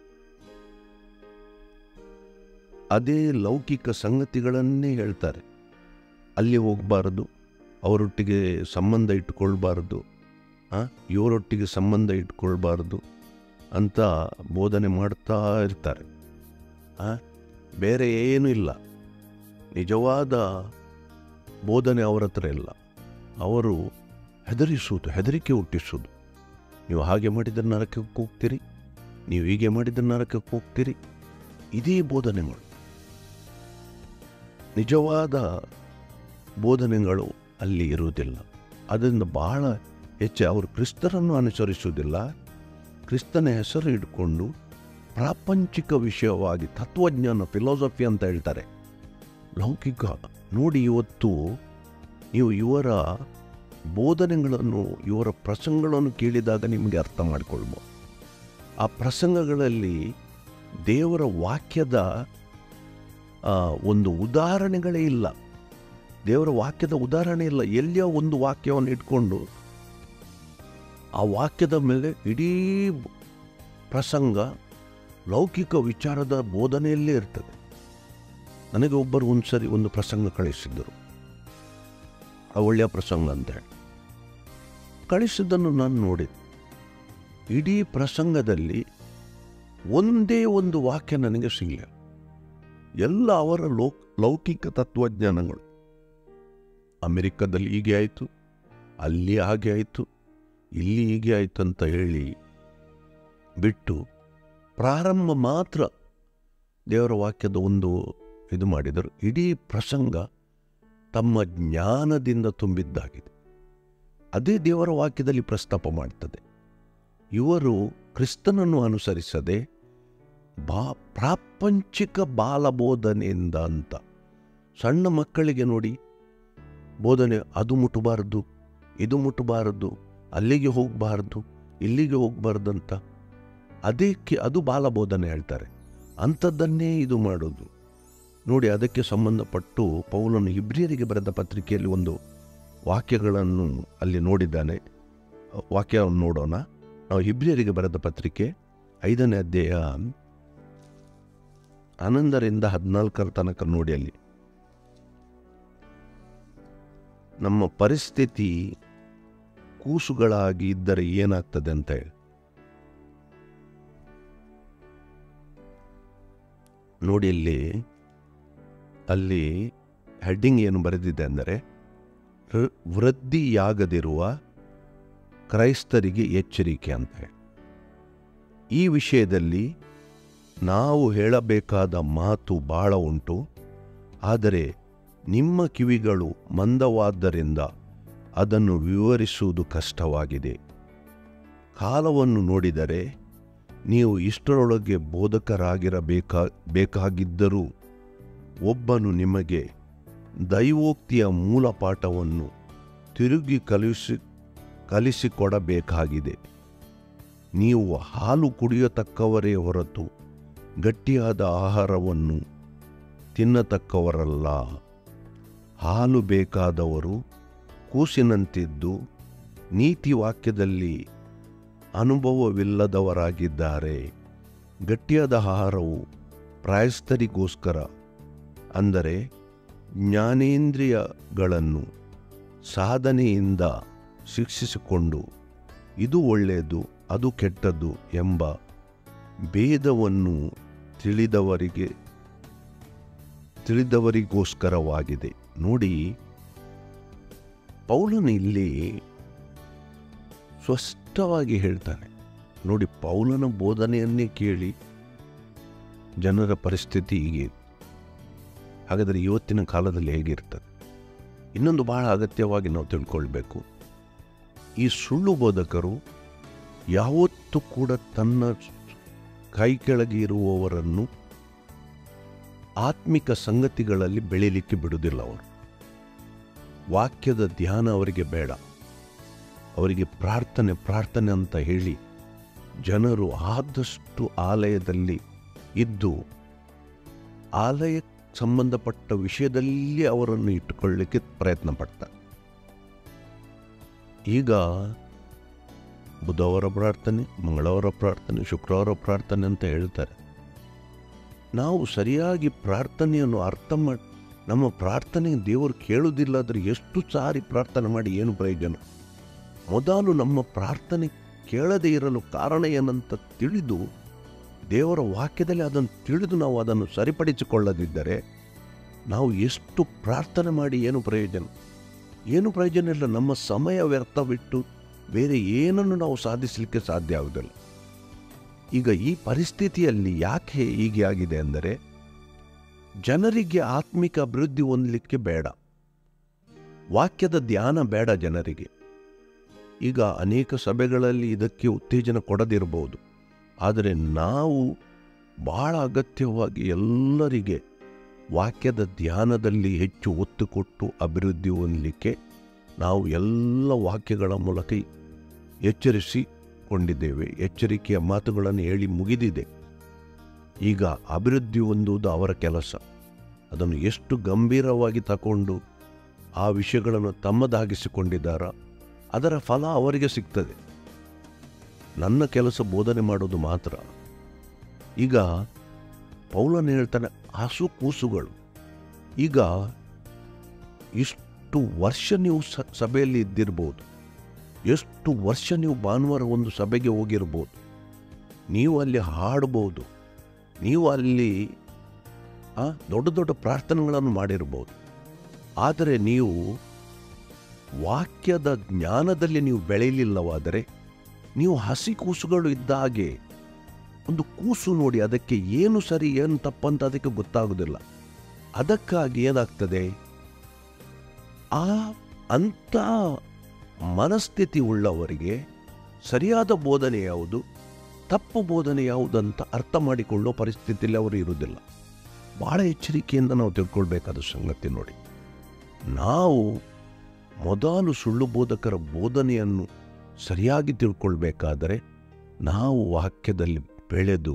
ಅದೇ ಲೌಕಿಕ ಸಂಗತಿಗಳನ್ನೇ ಹೇಳ್ತಾರೆ ಅಲ್ಲಿ ಹೋಗಬಾರದು ಅವರೊಟ್ಟಿಗೆ ಸಂಬಂಧ ಇಟ್ಕೊಳ್ಬಾರದು ಆ, ಇವರೊಟ್ಟಿಗೆ ಸಂಬಂಧ ಇಟ್ಕೊಳ್ಬಾರದು ಅಂತ ಬೋಧನೆ ಮಾಡ್ತಾ ಇರ್ತಾರೆ ಆ, ಬೇರೆ ಏನೂ ಇಲ್ಲ ನಿಜವಾದ ಬೋಧನೆ ಅವರ ಹತ್ರ ಇಲ್ಲ ಅವರು ಹೆದರಿಸುವುದು ಹೆದರಿಕೆ ಹುಟ್ಟಿಸುವುದು ನೀವು ಹಾಗೆ ಮಾಡಿದರೆ ನರಕಕ್ಕೆ ಹೋಗ್ತೀರಿ ನೀವು ಹೀಗೆ ಮಾಡಿದರೆ ನರಕಕ್ಕೆ ಹೋಗ್ತೀರಿ ಇದೇ ಬೋಧನೆಗಳು ನಿಜವಾದ ಬೋಧನೆಗಳು ಅಲ್ಲಿ ಇರುವುದಿಲ್ಲ ಅದರಿಂದ ಬಹಳ ಹೆಚ್ಚು ಅವರು ಕ್ರಿಸ್ತರನ್ನು ಅನುಸರಿಸುವುದಿಲ್ಲ ಕ್ರಿಸ್ತನ ಹೆಸರು ಇಟ್ಕೊಂಡು ಪ್ರಾಪಂಚಿಕ ವಿಷಯವಾಗಿ ತತ್ವಜ್ಞಾನ ಫಿಲಾಸಫಿ ಅಂತ ಹೇಳ್ತಾರೆ ಲೌಕಿಕ ನೋಡಿ ಇವತ್ತು ನೀವು ಇವರ ಬೋಧನೆಗಳನ್ನು ಇವರ ಪ್ರಸಂಗಗಳನ್ನು ಕೇಳಿದಾಗ ನಿಮಗೆ ಅರ್ಥ ಮಾಡಿಕೊಳ್ಬೋದು ಆ ಪ್ರಸಂಗಗಳಲ್ಲಿ ದೇವರ ವಾಕ್ಯದ ಆ, ಒಂದು ಉದಾಹರಣೆಗಳೇ ಇಲ್ಲ ದೇವರ ವಾಕ್ಯದ ಉದಾಹರಣೆ ಇಲ್ಲ ಎಲ್ಲಿಯೋ ಒಂದು ವಾಕ್ಯವನ್ನು ಇಟ್ಕೊಂಡು ಆ ವಾಕ್ಯದ ಮೇಲೆ ಇಡೀ ಪ್ರಸಂಗ ಲೌಕಿಕ ವಿಚಾರದ ಬೋಧನೆಯಲ್ಲೇ ಇರ್ತದೆ ನನಗೆ ಒಬ್ಬರು ಒಂದು ಸರಿ ಒಂದು ಪ್ರಸಂಗ ಕಳಿಸಿದ್ದರು ಆ ಒಳ್ಳೆಯ ಪ್ರಸಂಗ ಅಂತ ಹೇಳಿ ಕಳಿಸಿದ್ದನ್ನು ನಾನು ನೋಡಿದೆ ಇಡೀ ಪ್ರಸಂಗದಲ್ಲಿ ಒಂದೇ ಒಂದು ವಾಕ್ಯ ನನಗೆ ಸಿಗಲಿಲ್ಲ ಎಲ್ಲ ಅವರ ಲೋಕ್ ಲೌಕಿಕ ತತ್ವಜ್ಞಾನಗಳು ಅಮೆರಿಕದಲ್ಲಿ ಹೀಗೆ ಆಯಿತು ಅಲ್ಲಿ ಹಾಗೆ ಆಯಿತು ಇಲ್ಲಿ ಹೀಗೆ ಆಯಿತು ಅಂತ ಹೇಳಿ ಬಿಟ್ಟು ಪ್ರಾರಂಭ ಮಾತ್ರ ದೇವರ ವಾಕ್ಯದ ಒಂದು ಇದು ಮಾಡಿದರು ಇಡೀ ಪ್ರಸಂಗ ತಮ್ಮ ಜ್ಞಾನದಿಂದ ತುಂಬಿದ್ದಾಗಿದೆ ಅದೇ ದೇವರ ವಾಕ್ಯದಲ್ಲಿ ಪ್ರಸ್ತಾಪ ಮಾಡ್ತದೆ ಇವರು ಕ್ರಿಸ್ತನನ್ನು ಅನುಸರಿಸದೆ ಬಾ ಪ್ರಾಪಂಚಿಕ ಬಾಲಬೋಧನೆಯಿಂದ ಅಂತ ಸಣ್ಣ ಮಕ್ಕಳಿಗೆ ನೋಡಿ ಬೋಧನೆ ಅದು ಮುಟ್ಟಬಾರದು ಇದು ಮುಟ್ಟಬಾರದು ಅಲ್ಲಿಗೆ ಹೋಗಬಾರ್ದು ಇಲ್ಲಿಗೆ ಹೋಗಬಾರ್ದು ಅಂತ ಅದಕ್ಕೆ ಅದು ಬಾಲಬೋಧನೆ ಹೇಳ್ತಾರೆ ಅಂಥದ್ದನ್ನೇ ಇದು ಮಾಡೋದು ನೋಡಿ ಅದಕ್ಕೆ ಸಂಬಂಧಪಟ್ಟು ಪೌಲನು ಇಬ್ರಿಯರಿಗೆ ಬರೆದ ಪತ್ರಿಕೆಯಲ್ಲಿ ಒಂದು ವಾಕ್ಯಗಳನ್ನು ಅಲ್ಲಿ ನೋಡಿದ್ದಾನೆ ವಾಕ್ಯವನ್ನು ನೋಡೋಣ ನಾವು ಇಬ್ರಿಯರಿಗೆ ಬರೆದ ಪತ್ರಿಕೆ ಐದನೇ ಅಧ್ಯಾಯ ಹನ್ನೊಂದರಿಂದ ಹದಿನಾಲ್ಕರ ತನಕ ನೋಡಿ ಅಲ್ಲಿ ನಮ್ಮ ಪರಿಸ್ಥಿತಿ ಕೂಸುಗಳಾಗಿ ಇದ್ದರೆ ಏನಾಗ್ತದೆ ಅಂತ ಹೇಳಿ ನೋಡಿ ಇಲ್ಲಿ ಅಲ್ಲಿ ಹೆಡ್ಡಿಂಗ್ ಏನು ಬರೆದಿದೆ ಅಂದರೆ ವೃ- ವೃದ್ಧಿಯಾಗದಿರುವ ಕ್ರೈಸ್ತರಿಗೆ ಎಚ್ಚರಿಕೆ ಅಂತ ಹೇಳಿ ಈ ವಿಷಯದಲ್ಲಿ ನಾವು ಹೇಳಬೇಕಾದ ಮಾತು ಬಹಳ ಉಂಟು ಆದರೆ ನಿಮ್ಮ ಕಿವಿಗಳು ಮಂದವಾದ್ದರಿಂದ ಅದನ್ನು ವಿವರಿಸುವುದು ಕಷ್ಟವಾಗಿದೆ ಕಾಲವನ್ನು ನೋಡಿದರೆ ನೀವು ಇಷ್ಟರೊಳಗೆ ಬೋಧಕರಾಗಿರಬೇಕಾ ಬೇಕಾಗಿದ್ದರೂ ಒಬ್ಬನು ನಿಮಗೆ ದೈವೋಕ್ತಿಯ ಮೂಲ ಪಾಠವನ್ನು ತಿರುಗಿ ಕಲಿಸಿ ಕಲಿಸಿಕೊಡಬೇಕಾಗಿದೆ ನೀವು ಹಾಲು ಕುಡಿಯತಕ್ಕವರೇ ಹೊರತು ಗಟ್ಟಿಯಾದ ಆಹಾರವನ್ನು ತಿನ್ನತಕ್ಕವರಲ್ಲ ಹಾಲು ಬೇಕಾದವರು ಕೂಸಿನಂತಿದ್ದು ನೀತಿ ವಾಕ್ಯದಲ್ಲಿ ಅನುಭವವಿಲ್ಲದವರಾಗಿದ್ದಾರೆ ಗಟ್ಟಿಯಾದ ಆಹಾರವು ಪ್ರಾಯಸ್ಥರಿಗೋಸ್ಕರ ಅಂದರೆ ಜ್ಞಾನೇಂದ್ರಿಯಗಳನ್ನು ಸಾಧನೆಯಿಂದ ಶಿಕ್ಷಿಸಿಕೊಂಡು ಇದು ಒಳ್ಳೆಯದು ಅದು ಕೆಟ್ಟದ್ದು ಎಂಬ ಭೇದವನ್ನು ತಿಳಿದವರಿಗೆ ತಿಳಿದವರಿಗೋಸ್ಕರವಾಗಿದೆ ನೋಡಿ ಪೌಲನು ಇಲ್ಲಿ ಸ್ಪಷ್ಟವಾಗಿ ಹೇಳ್ತಾನೆ ನೋಡಿ ಪೌಲನ ಬೋಧನೆಯನ್ನೇ ಕೇಳಿ ಜನರ ಪರಿಸ್ಥಿತಿ ಹೀಗೆ ಇದೆ. ಹಾಗಾದರೆ ಇವತ್ತಿನ ಕಾಲದಲ್ಲಿ ಹೇಗಿರ್ತದೆ ಇನ್ನೊಂದು ಬಹಳ ಅಗತ್ಯವಾಗಿ ನಾವು ತಿಳ್ಕೊಳ್ಬೇಕು ಈ ಸುಳ್ಳು ಬೋಧಕರು ಯಾವತ್ತೂ ಕೂಡ ತನ್ನ ಕೈ ಕೆಳಗೆ ಇರುವವರನ್ನು ಆತ್ಮಿಕ ಸಂಗತಿಗಳಲ್ಲಿ ಬೆಳೀಲಿಕ್ಕೆ ಬಿಡುವುದಿಲ್ಲ ಅವರು ವಾಕ್ಯದ ಧ್ಯಾನ ಅವರಿಗೆ ಬೇಡ ಅವರಿಗೆ ಪ್ರಾರ್ಥನೆ ಪ್ರಾರ್ಥನೆ ಅಂತ ಹೇಳಿ ಜನರು ಆದಷ್ಟು ಆಲಯದಲ್ಲಿ ಇದ್ದು ಆಲಯಕ್ಕೆ ಸಂಬಂಧಪಟ್ಟ ವಿಷಯದಲ್ಲಿ ಅವರನ್ನು ಇಟ್ಟುಕೊಳ್ಳಿಕ್ಕೆ ಪ್ರಯತ್ನ ಪಡ್ತಾರೆ ಈಗ ಬುಧವಾರ ಪ್ರಾರ್ಥನೆ ಮಂಗಳವಾರ ಪ್ರಾರ್ಥನೆ ಶುಕ್ರವಾರ ಪ್ರಾರ್ಥನೆ ಅಂತ ಹೇಳ್ತಾರೆ ನಾವು ಸರಿಯಾಗಿ ಪ್ರಾರ್ಥನೆಯನ್ನು ಅರ್ಥ ಮಾಡಿ ನಮ್ಮ ಪ್ರಾರ್ಥನೆ ದೇವರು ಕೇಳುವುದಿಲ್ಲ ಆದರೆ ಎಷ್ಟು ಸಾರಿ ಪ್ರಾರ್ಥನೆ ಮಾಡಿ ಏನು ಪ್ರಯೋಜನ ಮೊದಲು ನಮ್ಮ ಪ್ರಾರ್ಥನೆ ಕೇಳದೇ ಇರಲು ಕಾರಣ ಏನಂತ ತಿಳಿದು ದೇವರ ವಾಕ್ಯದಲ್ಲಿ ಅದನ್ನು ತಿಳಿದು ನಾವು ಅದನ್ನು ಸರಿಪಡಿಸಿಕೊಳ್ಳದಿದ್ದರೆ ನಾವು ಎಷ್ಟು ಪ್ರಾರ್ಥನೆ ಮಾಡಿ ಏನು ಪ್ರಯೋಜನ ಏನು ಪ್ರಯೋಜನ ಇಲ್ಲ ನಮ್ಮ ಸಮಯ ವ್ಯರ್ಥ ಬಿಟ್ಟು ಬೇರೆ ಏನನ್ನು ನಾವು ಸಾಧಿಸಲಿಕ್ಕೆ ಸಾಧ್ಯ ಆಗುವುದಿಲ್ಲ ಈಗ ಈ ಪರಿಸ್ಥಿತಿಯಲ್ಲಿ ಯಾಕೆ ಹೀಗೆ ಆಗಿದೆ ಅಂದರೆ ಜನರಿಗೆ ಆತ್ಮಿಕ ಅಭಿವೃದ್ಧಿ ಹೊಂದಲಿಕ್ಕೆ ಬೇಡ ವಾಕ್ಯದ ಧ್ಯಾನ ಬೇಡ ಜನರಿಗೆ ಈಗ ಅನೇಕ ಸಭೆಗಳಲ್ಲಿ ಇದಕ್ಕೆ ಉತ್ತೇಜನ ಕೊಡದಿರಬಹುದು ಆದರೆ ನಾವು ಬಹಳ ಅಗತ್ಯವಾಗಿ ಎಲ್ಲರಿಗೆ ವಾಕ್ಯದ ಧ್ಯಾನದಲ್ಲಿ ಹೆಚ್ಚು ಒತ್ತು ಕೊಟ್ಟು ಅಭಿವೃದ್ಧಿ ಹೊಂದಲಿಕ್ಕೆ ನಾವು ಎಲ್ಲ ವಾಕ್ಯಗಳ ಮೂಲಕ ಎಚ್ಚರಿಸಿಕೊಂಡಿದ್ದೇವೆ ಎಚ್ಚರಿಕೆಯ ಮಾತುಗಳನ್ನು ಹೇಳಿ ಮುಗಿದಿದೆ ಈಗ ಅಭಿವೃದ್ಧಿ ಹೊಂದುವುದು ಅವರ ಕೆಲಸ ಅದನ್ನು ಎಷ್ಟು ಗಂಭೀರವಾಗಿ ತಗೊಂಡು ಆ ವಿಷಯಗಳನ್ನು ತಮ್ಮದಾಗಿಸಿಕೊಂಡಿದ್ದಾರ ಅದರ ಫಲ ಅವರಿಗೆ ಸಿಗ್ತದೆ ನನ್ನ ಕೆಲಸ ಬೋಧನೆ ಮಾಡೋದು ಮಾತ್ರ ಈಗ ಪೌಲನ್ ಹೇಳ್ತಾನೆ ಹಸು ಕೂಸುಗಳು ಈಗ ಇಷ್ಟು ವರ್ಷ ನೀವು ಸ- ಸಭೆಯಲ್ಲಿ ಇದ್ದಿರ್ಬೋದು ಎಷ್ಟು ವರ್ಷ ನೀವು ಭಾನುವಾರ ಒಂದು ಸಭೆಗೆ ಹೋಗಿರ್ಬೋದು ನೀವು ಅಲ್ಲಿ ಹಾಡ್ಬೋದು ನೀವು ಅಲ್ಲಿ ಆ, ದೊಡ್ಡ ದೊಡ್ಡ ಪ್ರಾರ್ಥನೆಗಳನ್ನು ಮಾಡಿರ್ಬೋದು ಆದರೆ ನೀವು ವಾಕ್ಯದ ಜ್ಞಾನದಲ್ಲಿ ನೀವು ಬೆಳೆಯಲಿಲ್ಲವಾದರೆ ನೀವು ಹಸಿ ಕೂಸುಗಳು ಇದ್ದ ಹಾಗೆ ಒಂದು ಕೂಸು ನೋಡಿ ಅದಕ್ಕೆ ಏನು ಸರಿ ಏನು ತಪ್ಪಂತ ಅದಕ್ಕೆ ಗೊತ್ತಾಗೋದಿಲ್ಲ ಅದಕ್ಕಾಗಿ ಏನಾಗ್ತದೆ ಆ ಅಂಥ ಮನಸ್ಥಿತಿ ಉಳ್ಳವರಿಗೆ ಸರಿಯಾದ ಬೋಧನೆ ಯಾವುದು ತಪ್ಪು ಬೋಧನೆ ಯಾವುದಂತ ಅರ್ಥ ಮಾಡಿಕೊಳ್ಳೋ ಪರಿಸ್ಥಿತಿಯಲ್ಲಿ ಅವರು ಇರುವುದಿಲ್ಲ ಬಹಳ ಎಚ್ಚರಿಕೆಯಿಂದ ನಾವು ತಿಳ್ಕೊಳ್ಬೇಕಾದ ಸಂಗತಿ ನೋಡಿ ನಾವು ಮೊದಲು ಸುಳ್ಳು ಬೋಧಕರ ಬೋಧನೆಯನ್ನು ಸರಿಯಾಗಿ ತಿಳ್ಕೊಳ್ಬೇಕಾದರೆ ನಾವು ವಾಕ್ಯದಲ್ಲಿ ಬೆಳೆದು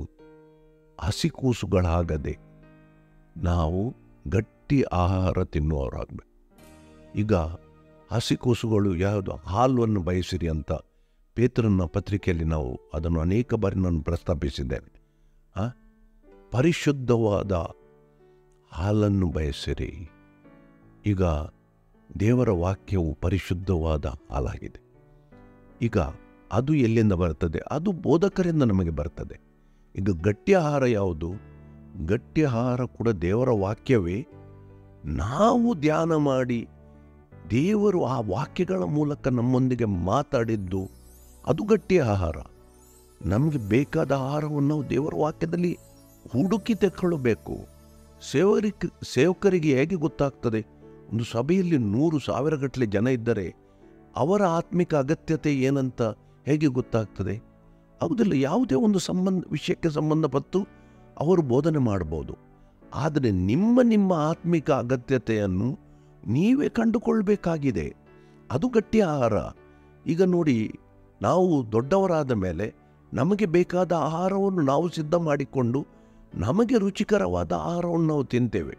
ಹಸಿಕೂಸುಗಳಾಗದೆ ನಾವು ಗಟ್ಟಿ ಆಹಾರ ತಿನ್ನುವವರಾಗಬೇಕು ಈಗ ಹಸಿಕೂಸುಗಳು ಯಾವುದು ಹಾಲನ್ನು ಬಯಸಿರಿ ಅಂತ ಪೇತ್ರನ ಪತ್ರಿಕೆಯಲ್ಲಿ ನಾವು ಅದನ್ನು ಅನೇಕ ಬಾರಿ ನಾನು ಪ್ರಸ್ತಾಪಿಸಿದ್ದೇನೆ ಆ? ಪರಿಶುದ್ಧವಾದ ಹಾಲನ್ನು ಬಯಸಿರಿ ಈಗ ದೇವರ ವಾಕ್ಯವು ಪರಿಶುದ್ಧವಾದ ಹಾಲಾಗಿದೆ ಈಗ ಅದು ಎಲ್ಲಿಂದ ಬರ್ತದೆ ಅದು ಬೋಧಕರಿಂದ ನಮಗೆ ಬರ್ತದೆ ಈಗ ಗಟ್ಟಿ ಆಹಾರ ಯಾವುದು ಗಟ್ಟಿ ಆಹಾರ ಕೂಡ ದೇವರ ವಾಕ್ಯವೇ ನಾವು ಧ್ಯಾನ ಮಾಡಿ ದೇವರು ಆ ವಾಕ್ಯಗಳ ಮೂಲಕ ನಮ್ಮೊಂದಿಗೆ ಮಾತಾಡಿದ್ದು ಅದು ಗಟ್ಟಿ ಆಹಾರ ನಮಗೆ ಬೇಕಾದ ಆಹಾರವನ್ನು ನಾವು ದೇವರ ವಾಕ್ಯದಲ್ಲಿ ಹುಡುಕಿ ತೆಕ್ಕೊಳ್ಳಬೇಕು ಸೇವಕರಿಗೆ ಸೇವಕರಿಗೆ ಹೇಗೆ ಗೊತ್ತಾಗ್ತದೆ ಒಂದು ಸಭೆಯಲ್ಲಿ ನೂರು ಸಾವಿರ ಗಟ್ಟಲೆ ಜನ ಇದ್ದರೆ ಅವರ ಆತ್ಮಿಕ ಅಗತ್ಯತೆ ಏನಂತ ಹೇಗೆ ಗೊತ್ತಾಗ್ತದೆ ಹೌದಿಲ್ಲ ಯಾವುದೇ ಒಂದು ಸಂಬಂಧ ವಿಷಯಕ್ಕೆ ಸಂಬಂಧಪಟ್ಟು ಅವರು ಬೋಧನೆ ಮಾಡ್ಬೋದು ಆದರೆ ನಿಮ್ಮ ನಿಮ್ಮ ಆತ್ಮಿಕ ಅಗತ್ಯತೆಯನ್ನು ನೀವೇ ಕಂಡುಕೊಳ್ಬೇಕಾಗಿದೆ ಅದು ಗಟ್ಟಿ ಆಹಾರ ಈಗ ನೋಡಿ ನಾವು ದೊಡ್ಡವರಾದ ಮೇಲೆ ನಮಗೆ ಬೇಕಾದ ಆಹಾರವನ್ನು ನಾವು ಸಿದ್ಧ ಮಾಡಿಕೊಂಡು ನಮಗೆ ರುಚಿಕರವಾದ ಆಹಾರವನ್ನು ನಾವು ತಿಂತೇವೆ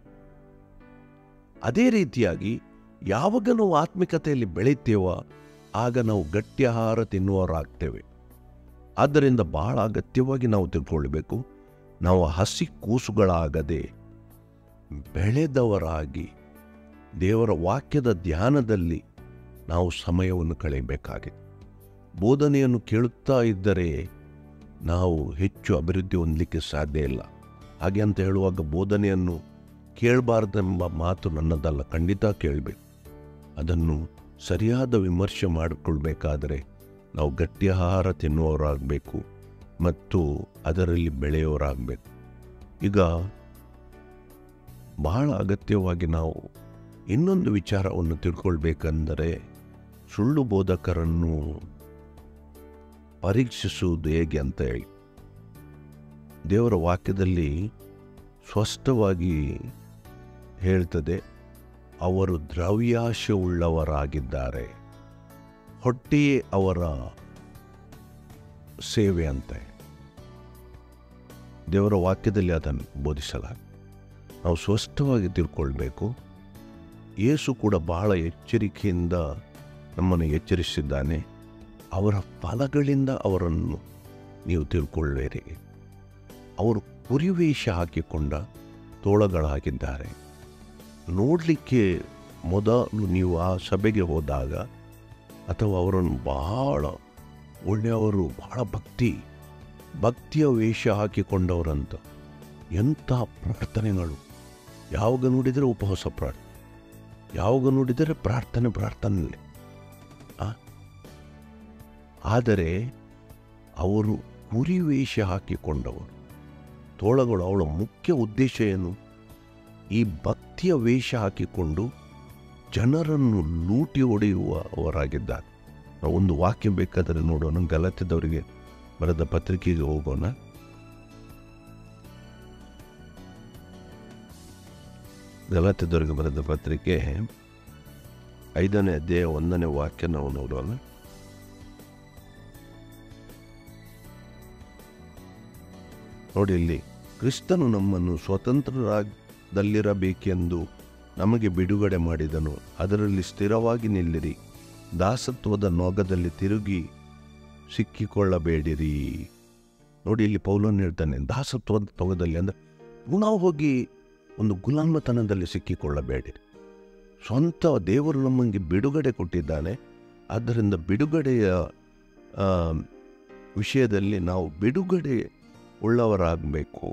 ಅದೇ ರೀತಿಯಾಗಿ ಯಾವಾಗ ನಾವು ಆತ್ಮಿಕತೆಯಲ್ಲಿ ಬೆಳೀತೇವೋ ಆಗ ನಾವು ಗಟ್ಟಿ ಆಹಾರ ತಿನ್ನುವವರಾಗ್ತೇವೆ ಆದ್ದರಿಂದ ಬಹಳ ಅಗತ್ಯವಾಗಿ ನಾವು ತಿಳ್ಕೊಳ್ಬೇಕು ನಾವು ಹಸಿ ಕೂಸುಗಳಾಗದೆ ಬೆಳೆದವರಾಗಿ ದೇವರ ವಾಕ್ಯದ ಧ್ಯಾನದಲ್ಲಿ ನಾವು ಸಮಯವನ್ನು ಕಳೆಯಬೇಕಾಗಿದೆ ಬೋಧನೆಯನ್ನು ಕೇಳುತ್ತಾ ಇದ್ದರೆ ನಾವು ಹೆಚ್ಚು ಅಭಿವೃದ್ಧಿ ಹೊಂದಲಿಕ್ಕೆ ಸಾಧ್ಯ ಇಲ್ಲ ಹಾಗೆ ಅಂತ ಹೇಳುವಾಗ ಬೋಧನೆಯನ್ನು ಕೇಳಬಾರ್ದೆಂಬ ಮಾತು ನನ್ನದಲ್ಲ ಖಂಡಿತ ಕೇಳಬೇಕು ಅದನ್ನು ಸರಿಯಾದ ವಿಮರ್ಶೆ ಮಾಡಿಕೊಳ್ಬೇಕಾದರೆ ನಾವು ಗಟ್ಟಿ ಆಹಾರ ತಿನ್ನುವವರಾಗಬೇಕು ಮತ್ತು ಅದರಲ್ಲಿ ಬೆಳೆಯೋರಾಗಬೇಕು ಈಗ ಬಹಳ ಅಗತ್ಯವಾಗಿ ನಾವು ಇನ್ನೊಂದು ವಿಚಾರವನ್ನು ತಿಳ್ಕೊಳ್ಬೇಕೆಂದರೆ ಸುಳ್ಳು ಬೋಧಕರನ್ನು ಪರೀಕ್ಷಿಸುವುದು ಹೇಗೆ ಅಂತ ಹೇಳಿ ದೇವರ ವಾಕ್ಯದಲ್ಲಿ ಸ್ಪಷ್ಟವಾಗಿ ಹೇಳ್ತದೆ ಅವರು ದ್ರವ್ಯಾಶವುಳ್ಳವರಾಗಿದ್ದಾರೆ ಹೊಟ್ಟೆಯೇ ಅವರ ಸೇವೆ ಅಂತ ದೇವರ ವಾಕ್ಯದಲ್ಲಿ ಅದನ್ನು ಬೋಧಿಸಲಾಗಿದೆ ನಾವು ಸ್ಪಷ್ಟವಾಗಿ ತಿಳ್ಕೊಳ್ಬೇಕು ಯೇಸು ಕೂಡ ಬಹಳ ಎಚ್ಚರಿಕೆಯಿಂದ ನಮ್ಮನ್ನು ಎಚ್ಚರಿಸಿದ್ದಾನೆ ಅವರ ಫಲಗಳಿಂದ ಅವರನ್ನು ನೀವು ತಿಳ್ಕೊಳ್ಳಿರಿ ಅವರು ಕುರಿವೇಷ ಹಾಕಿಕೊಂಡ ತೋಳಗಳಾಗಿದ್ದಾರೆ ನೋಡಲಿಕ್ಕೆ ಮೊದಲು ನೀವು ಆ ಸಭೆಗೆ ಹೋದಾಗ ಅಥವಾ ಅವರನ್ನು ಬಹಳ ಒಳ್ಳೆಯವರು ಬಹಳ ಭಕ್ತಿ ಭಕ್ತಿಯ ವೇಷ ಹಾಕಿಕೊಂಡವರಂತ ಎಂಥ ಪ್ರಾರ್ಥನೆಗಳು ಯಾವಾಗ ನೋಡಿದರೆ ಉಪವಾಸ ಪ್ರಾರ್ಥನೆ ಯಾವಾಗ ನೋಡಿದರೆ ಪ್ರಾರ್ಥನೆ ಪ್ರಾರ್ಥನೆ ಆ? ಆದರೆ ಅವರು ಕುರಿ ವೇಷ ಹಾಕಿಕೊಂಡವರು ತೋಳಗಳು ಅವಳ ಮುಖ್ಯ ಉದ್ದೇಶ ಏನು ಈ ಭಕ್ತಿಯ ವೇಷ ಹಾಕಿಕೊಂಡು ಜನರನ್ನು ಲೂಟಿ ಹೊಡೆಯುವವರಾಗಿದ್ದಾರೆ ನಾವು ಒಂದು ವಾಕ್ಯ ಬೇಕಾದರೆ ನೋಡೋಣ ಗಲತ್ಯದವರಿಗೆ ಬರೆದ ಪತ್ರಿಕೆಗೆ ಹೋಗೋಣ ಗಲಾತ್ಯದವರಿಗೆ ಬರೆದ ಪತ್ರಿಕೆ ಐದನೇ ಅಧ್ಯಾಯ ಒಂದನೇ ವಾಕ್ಯ ನಾವು ನೋಡೋಣ ನೋಡಿ ಇಲ್ಲಿ ಕ್ರಿಸ್ತನು ನಮ್ಮನ್ನು ಸ್ವತಂತ್ರರಾಗದಲ್ಲಿರಬೇಕೆಂದು ನಮಗೆ ಬಿಡುಗಡೆ ಮಾಡಿದನು ಅದರಲ್ಲಿ ಸ್ಥಿರವಾಗಿ ನಿಲ್ಲಿರಿ ದಾಸತ್ವದ ನೊಗದಲ್ಲಿ ತಿರುಗಿ ಸಿಕ್ಕಿಕೊಳ್ಳಬೇಡಿರಿ ನೋಡಿ ಇಲ್ಲಿ ಪೌಲನ್ ಹೇಳ್ತಾನೆ ದಾಸತ್ವದ ತೊಗದಲ್ಲಿ ಅಂದರೆ ನಾವು ಹೋಗಿ ಒಂದು ಗುಲಾಮತನದಲ್ಲಿ ಸಿಕ್ಕಿಕೊಳ್ಳಬೇಡಿರಿ ಸ್ವಂತ ದೇವರು ನಮಗೆ ಬಿಡುಗಡೆ ಕೊಟ್ಟಿದ್ದಾನೆ ಆದ್ದರಿಂದ ಬಿಡುಗಡೆಯ ಆ, ವಿಷಯದಲ್ಲಿ ನಾವು ಬಿಡುಗಡೆ ಉಳ್ಳವರಾಗಬೇಕು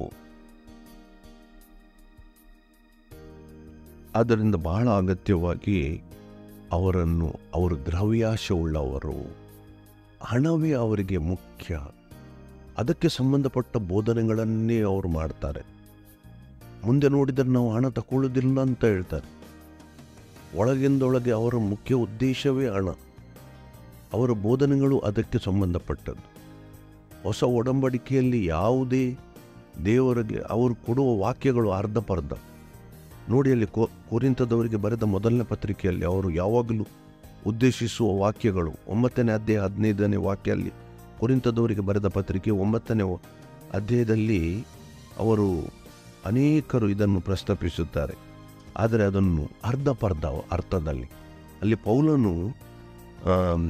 ಆದ್ದರಿಂದ ಬಹಳ ಅಗತ್ಯವಾಗಿ ಅವರನ್ನು ಅವರು ದ್ರವ್ಯಾಶ ಉಳ್ಳವರು ಹಣವೇ ಅವರಿಗೆ ಮುಖ್ಯ ಅದಕ್ಕೆ ಸಂಬಂಧಪಟ್ಟ ಬೋಧನೆಗಳನ್ನೇ ಅವರು ಮಾಡ್ತಾರೆ ಮುಂದೆ ನೋಡಿದರೆ ನಾವು ಹಣ ತಗೊಳ್ಳೋದಿಲ್ಲ ಅಂತ ಹೇಳ್ತಾರೆ ಒಳಗಿಂದೊಳಗೆ ಅವರ ಮುಖ್ಯ ಉದ್ದೇಶವೇ ಹಣ ಅವರ ಬೋಧನೆಗಳು ಅದಕ್ಕೆ ಸಂಬಂಧಪಟ್ಟದ್ದು ಹೊಸ ಒಡಂಬಡಿಕೆಯಲ್ಲಿ ಯಾವುದೇ ದೇವರಿಗೆ ಅವರು ಕೊಡುವ ವಾಕ್ಯಗಳು ಅರ್ಧಪರ್ಧ ನೋಡಿ ಅಲ್ಲಿ ಕೊ ಕುರಿತದವರಿಗೆ ಬರೆದ ಮೊದಲನೇ ಪತ್ರಿಕೆಯಲ್ಲಿ ಅವರು ಯಾವಾಗಲೂ ಉದ್ದೇಶಿಸುವ ವಾಕ್ಯಗಳು ಒಂಬತ್ತನೇ ಅಧ್ಯಾಯ ಹದಿನೈದನೇ ವಾಕ್ಯ ಅಲ್ಲಿ ಕುರಿತದವರಿಗೆ ಬರೆದ ಪತ್ರಿಕೆ ಒಂಬತ್ತನೇ ವ- ಅಧ್ಯಾಯದಲ್ಲಿ ಅವರು ಅನೇಕರು ಇದನ್ನು ಪ್ರಸ್ತಾಪಿಸುತ್ತಾರೆ ಆದರೆ ಅದನ್ನು ಅರ್ಧಪರ್ಧ ಅರ್ಥದಲ್ಲಿ ಅಲ್ಲಿ ಪೌಲನು ಆಮ್,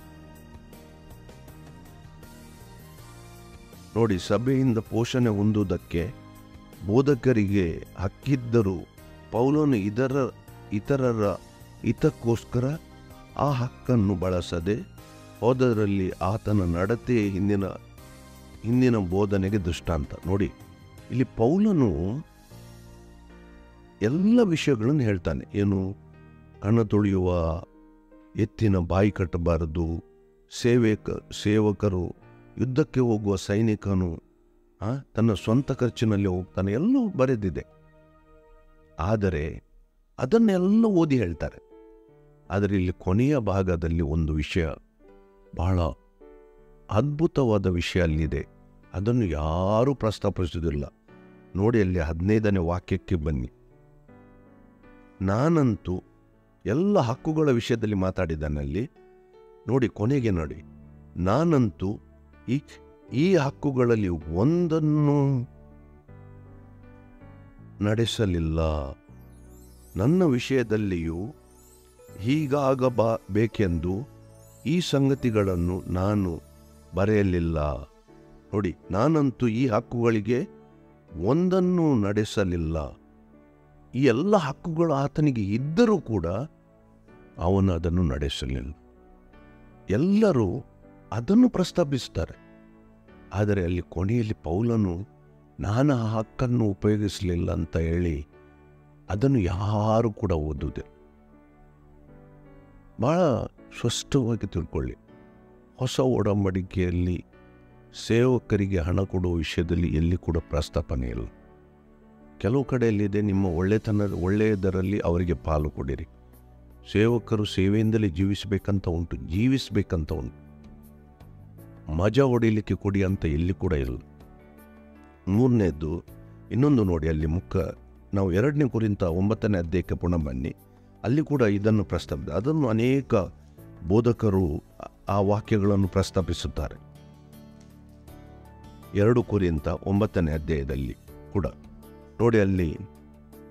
ನೋಡಿ ಸಭೆಯಿಂದ ಪೋಷಣೆ ಹೊಂದುವುದಕ್ಕೆ ಬೋಧಕರಿಗೆ ಹಕ್ಕಿದ್ದರೂ ಪೌಲನು ಇದರ ಇತರರ ಹಿತಕ್ಕೋಸ್ಕರ ಆ ಹಕ್ಕನ್ನು ಬಳಸದೆ ಹೋದರಲ್ಲಿ ಆತನ ನಡತೆ ಹಿಂದಿನ ಹಿಂದಿನ ಬೋಧನೆಗೆ ದೃಷ್ಟಾಂತ ನೋಡಿ ಇಲ್ಲಿ ಪೌಲನು ಎಲ್ಲ ವಿಷಯಗಳನ್ನು ಹೇಳ್ತಾನೆ ಏನು ಹಣ ತುಳಿಯುವ ಎತ್ತಿನ ಬಾಯಿ ಕಟ್ಟಬಾರದು ಸೇವಕ ಸೇವಕರು ಯುದ್ಧಕ್ಕೆ ಹೋಗುವ ಸೈನಿಕನು ಆ, ತನ್ನ ಸ್ವಂತ ಖರ್ಚಿನಲ್ಲಿ ಹೋಗ್ತಾನೆ ಎಲ್ಲವೂ ಬರೆದಿದೆ ಆದರೆ ಅದನ್ನೆಲ್ಲ ಓದಿ ಹೇಳ್ತಾರೆ ಆದರೆ ಇಲ್ಲಿ ಕೊನೆಯ ಭಾಗದಲ್ಲಿ ಒಂದು ವಿಷಯ ಬಹಳ ಅದ್ಭುತವಾದ ವಿಷಯ ಅಲ್ಲಿದೆ ಅದನ್ನು ಯಾರೂ ಪ್ರಸ್ತಾಪಿಸುವುದಿಲ್ಲ ನೋಡಿ ಅಲ್ಲಿ ಹದಿನೈದನೇ ವಾಕ್ಯಕ್ಕೆ ಬನ್ನಿ ನಾನಂತೂ ಎಲ್ಲ ಹಕ್ಕುಗಳ ವಿಷಯದಲ್ಲಿ ಮಾತಾಡಿದ್ದಾನಲ್ಲಿ ನೋಡಿ ಕೊನೆಗೆ ನೋಡಿ ನಾನಂತೂ ಈ ಈ ಹಕ್ಕುಗಳಲ್ಲಿ ಒಂದನ್ನು ನಡೆಸಲಿಲ್ಲ ನನ್ನ ವಿಷಯದಲ್ಲಿಯೂ ಹೀಗಾಗಬಾ ಬೇಕೆಂದು ಈ ಸಂಗತಿಗಳನ್ನು ನಾನು ಬರೆಯಲಿಲ್ಲ ನೋಡಿ ನಾನಂತೂ ಈ ಹಕ್ಕುಗಳಿಗೆ ಒಂದನ್ನು ನಡೆಸಲಿಲ್ಲ ಈ ಎಲ್ಲ ಹಕ್ಕುಗಳು ಆತನಿಗೆ ಇದ್ದರೂ ಕೂಡ ಅವನು ಅದನ್ನು ನಡೆಸಲಿಲ್ಲ ಎಲ್ಲರೂ ಅದನ್ನು ಪ್ರಸ್ತಾಪಿಸ್ತಾರೆ ಆದರೆ ಅಲ್ಲಿ ಕೊನೆಯಲ್ಲಿ ಪೌಲನು ನಾನು ಆ ಹಕ್ಕನ್ನು ಉಪಯೋಗಿಸಲಿಲ್ಲ ಅಂತ ಹೇಳಿ ಅದನ್ನು ಯಾರು ಕೂಡ ಓದುವುದಿಲ್ಲ ಬಹಳ ಸ್ಪಷ್ಟವಾಗಿ ತಿಳ್ಕೊಳ್ಳಿ ಹೊಸ ಒಡಂಬಡಿಕೆಯಲ್ಲಿ ಸೇವಕರಿಗೆ ಹಣ ಕೊಡುವ ವಿಷಯದಲ್ಲಿ ಎಲ್ಲಿ ಕೂಡ ಪ್ರಸ್ತಾಪನೆ ಇಲ್ಲ ಕೆಲವು ಕಡೆಯಲ್ಲಿದೆ ನಿಮ್ಮ ಒಳ್ಳೆತನ ಒಳ್ಳೆಯದರಲ್ಲಿ ಅವರಿಗೆ ಪಾಲು ಕೊಡಿರಿ ಸೇವಕರು ಸೇವೆಯಿಂದಲೇ ಜೀವಿಸಬೇಕಂತ ಉಂಟು ಜೀವಿಸಬೇಕಂತ ಉಂಟು ಮಜಾ ಹೊಡಿಲಿಕ್ಕೆ ಕೊಡಿ ಅಂತ ಎಲ್ಲಿ ಕೂಡ ಇಲ್ಲ ಮೂರನೇದು ಇನ್ನೊಂದು ನೋಡಿ ಅಲ್ಲಿ ಮುಖ ನಾವು ಎರಡನೇ ಕುರಿತ ಒಂಬತ್ತನೇ ಅಧ್ಯಾಯಕ್ಕೆ ಪುನಃ ಬನ್ನಿ ಅಲ್ಲಿ ಕೂಡ ಇದನ್ನು ಪ್ರಸ್ತಾಪ ಅದನ್ನು ಅನೇಕ ಬೋಧಕರು ಆ- ಆ ವಾಕ್ಯಗಳನ್ನು ಪ್ರಸ್ತಾಪಿಸುತ್ತಾರೆ ಎರಡು ಕುರಿತ ಒಂಬತ್ತನೇ ಅಧ್ಯಾಯದಲ್ಲಿ ಕೂಡ ನೋಡಿ ಅಲ್ಲಿ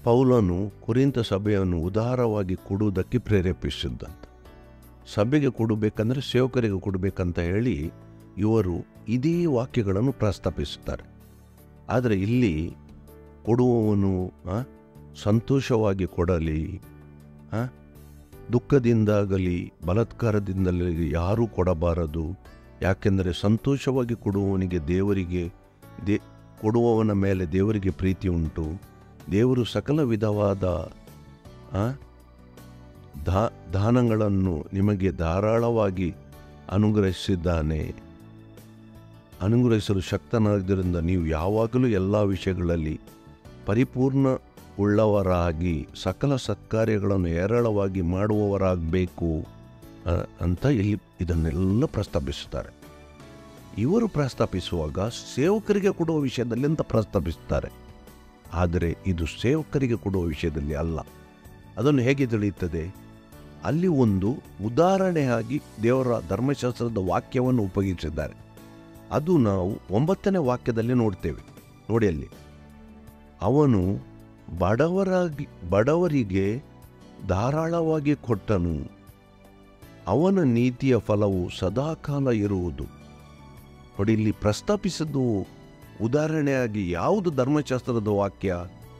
ಪೌಲನು ಕುರಿತ ಸಭೆಯನ್ನು ಉದಾರವಾಗಿ ಕೊಡುವುದಕ್ಕೆ ಪ್ರೇರೇಪಿಸಿದ್ದಂತ ಸಭೆಗೆ ಕೊಡಬೇಕಂದ್ರೆ ಸೇವಕರಿಗೆ ಕೊಡಬೇಕಂತ ಹೇಳಿ ಇವರು ಇದೇ ವಾಕ್ಯಗಳನ್ನು ಪ್ರಸ್ತಾಪಿಸುತ್ತಾರೆ ಆದರೆ ಇಲ್ಲಿ ಕೊಡುವವನು ಆ, ಸಂತೋಷವಾಗಿ ಕೊಡಲಿ ಆ, ದುಃಖದಿಂದಾಗಲಿ ಬಲಾತ್ಕಾರದಿಂದಲೇ ಯಾರೂ ಕೊಡಬಾರದು ಯಾಕೆಂದರೆ ಸಂತೋಷವಾಗಿ ಕೊಡುವವನಿಗೆ ದೇವರಿಗೆ ದೇ ಕೊಡುವವನ ಮೇಲೆ ದೇವರಿಗೆ ಪ್ರೀತಿ ಉಂಟು ದೇವರು ಸಕಲ ವಿಧವಾದ ಆ, ದಾ ದಾನಗಳನ್ನು ನಿಮಗೆ ಧಾರಾಳವಾಗಿ ಅನುಗ್ರಹಿಸಿದ್ದಾನೆ ಅನುಗ್ರಹಿಸಲು ಶಕ್ತನಾದ್ದರಿಂದ ನೀವು ಯಾವಾಗಲೂ ಎಲ್ಲ ವಿಷಯಗಳಲ್ಲಿ ಪರಿಪೂರ್ಣ ಉಳ್ಳವರಾಗಿ ಸಕಲ ಸತ್ಕಾರ್ಯಗಳನ್ನು ಹೇರಳವಾಗಿ ಮಾಡುವವರಾಗಬೇಕು ಆ, ಅಂತ ಇಲ್ಲಿ ಇದನ್ನೆಲ್ಲ ಪ್ರಸ್ತಾಪಿಸುತ್ತಾರೆ ಇವರು ಪ್ರಸ್ತಾಪಿಸುವಾಗ ಸೇವಕರಿಗೆ ಕೊಡುವ ವಿಷಯದಲ್ಲಿ ಅಂತ ಪ್ರಸ್ತಾಪಿಸುತ್ತಾರೆ ಆದರೆ ಇದು ಸೇವಕರಿಗೆ ಕೊಡುವ ವಿಷಯದಲ್ಲಿ ಅಲ್ಲ ಅದನ್ನು ಹೇಗೆ ತಿಳಿಯುತ್ತದೆ ಅಲ್ಲಿ ಒಂದು ಉದಾಹರಣೆಯಾಗಿ ದೇವರ ಧರ್ಮಶಾಸ್ತ್ರದ ವಾಕ್ಯವನ್ನು ಉಪಯೋಗಿಸಿದ್ದಾರೆ ಅದು ನಾವು ಒಂಬತ್ತನೇ ವಾಕ್ಯದಲ್ಲಿ ನೋಡ್ತೇವೆ ನೋಡಿ ಅಲ್ಲಿ ಅವನು ಬಡವರಾಗಿ ಬಡವರಿಗೆ ಧಾರಾಳವಾಗಿ ಕೊಟ್ಟನು ಅವನ ನೀತಿಯ ಫಲವು ಸದಾಕಾಲ ಇರುವುದು ನೋಡಿ ಇಲ್ಲಿ ಪ್ರಸ್ತಾಪಿಸಿದ್ದು ಉದಾಹರಣೆಯಾಗಿ ಯಾವುದು ಧರ್ಮಶಾಸ್ತ್ರದ ವಾಕ್ಯ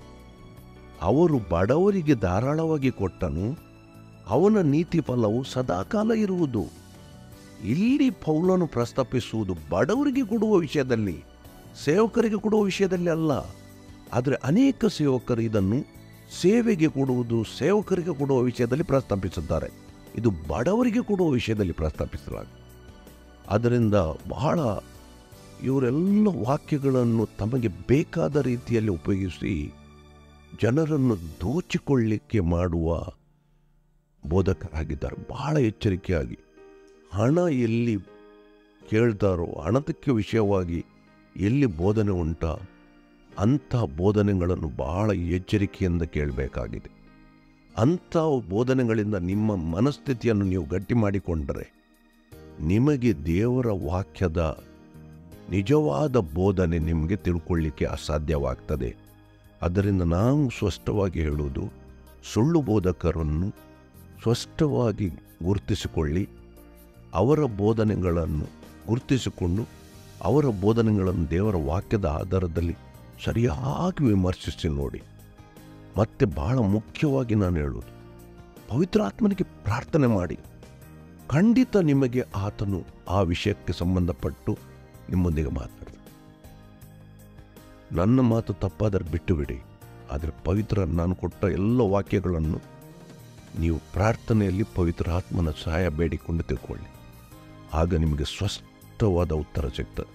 ಅವರು ಬಡವರಿಗೆ ಧಾರಾಳವಾಗಿ ಕೊಟ್ಟನು ಅವನ ನೀತಿ ಫಲವು ಸದಾಕಾಲ ಇರುವುದು ಇಲ್ಲಿ ಪೌಲನು ಪ್ರಸ್ತಾಪಿಸುವುದು ಬಡವರಿಗೆ ಕೊಡುವ ವಿಷಯದಲ್ಲಿ ಸೇವಕರಿಗೆ ಕೊಡುವ ವಿಷಯದಲ್ಲಿ ಅಲ್ಲ ಆದರೆ ಅನೇಕ ಸೇವಕರು ಇದನ್ನು ಸೇವೆಗೆ ಕೊಡುವುದು ಸೇವಕರಿಗೆ ಕೊಡುವ ವಿಷಯದಲ್ಲಿ ಪ್ರಸ್ತಾಪಿಸುತ್ತಾರೆ ಇದು ಬಡವರಿಗೆ ಕೊಡುವ ವಿಷಯದಲ್ಲಿ ಪ್ರಸ್ತಾಪಿಸಲಾಗಿದೆ ಆದ್ದರಿಂದ ಬಹಳ ಇವರೆಲ್ಲ ವಾಕ್ಯಗಳನ್ನು ತಮಗೆ ಬೇಕಾದ ರೀತಿಯಲ್ಲಿ ಉಪಯೋಗಿಸಿ ಜನರನ್ನು ದೋಚಿಕೊಳ್ಳಿಕ್ಕೆ ಮಾಡುವ ಬೋಧಕರಾಗಿದ್ದಾರೆ ಬಹಳ ಎಚ್ಚರಿಕೆಯಾಗಿ ಹಣ ಎಲ್ಲಿ ಕೇಳ್ತಾರೋ ಹಣದಕ್ಕೆ ವಿಷಯವಾಗಿ ಎಲ್ಲಿ ಬೋಧನೆ ಉಂಟಾ ಅಂಥ ಬೋಧನೆಗಳನ್ನು ಬಹಳ ಎಚ್ಚರಿಕೆಯಿಂದ ಕೇಳಬೇಕಾಗಿದೆ ಅಂಥ ಬೋಧನೆಗಳಿಂದ ನಿಮ್ಮ ಮನಸ್ಥಿತಿಯನ್ನು ನೀವು ಗಟ್ಟಿ ಮಾಡಿಕೊಂಡರೆ ನಿಮಗೆ ದೇವರ ವಾಕ್ಯದ ನಿಜವಾದ ಬೋಧನೆ ನಿಮಗೆ ತಿಳ್ಕೊಳ್ಳಿಕ್ಕೆ ಅಸಾಧ್ಯವಾಗ್ತದೆ ಅದರಿಂದ ನಾವು ಸ್ಪಷ್ಟವಾಗಿ ಹೇಳುವುದು ಸುಳ್ಳು ಬೋಧಕರನ್ನು ಸ್ಪಷ್ಟವಾಗಿ ಗುರುತಿಸಿಕೊಳ್ಳಿ ಅವರ ಬೋಧನೆಗಳನ್ನು ಗುರುತಿಸಿಕೊಂಡು ಅವರ ಬೋಧನೆಗಳನ್ನು ದೇವರ ವಾಕ್ಯದ ಆಧಾರದಲ್ಲಿ ಸರಿಯಾಗಿ ವಿಮರ್ಶಿಸಿ ನೋಡಿ ಮತ್ತೆ ಬಹಳ ಮುಖ್ಯವಾಗಿ ನಾನು ಹೇಳುವುದು ಪವಿತ್ರಾತ್ಮನಿಗೆ ಪ್ರಾರ್ಥನೆ ಮಾಡಿ ಖಂಡಿತ ನಿಮಗೆ ಆತನು ಆ ವಿಷಯಕ್ಕೆ ಸಂಬಂಧಪಟ್ಟು ನಿಮ್ಮೊಂದಿಗೆ ಮಾತಾಡ್ತಾನೆ ನನ್ನ ಮಾತು ತಪ್ಪಾದರೆ ಬಿಟ್ಟು ಬಿಡಿ ಆದರೆ ಪವಿತ್ರ ನಾನು ಕೊಟ್ಟ ಎಲ್ಲ ವಾಕ್ಯಗಳನ್ನು ನೀವು ಪ್ರಾರ್ಥನೆಯಲ್ಲಿ ಪವಿತ್ರ ಆತ್ಮನ ಸಹಾಯ ಬೇಡಿಕೊಂಡು ತಿಳ್ಕೊಳ್ಳಿ ಆಗ ನಿಮಗೆ ಸ್ಪಷ್ಟವಾದ ಉತ್ತರ ಸಿಗ್ತದೆ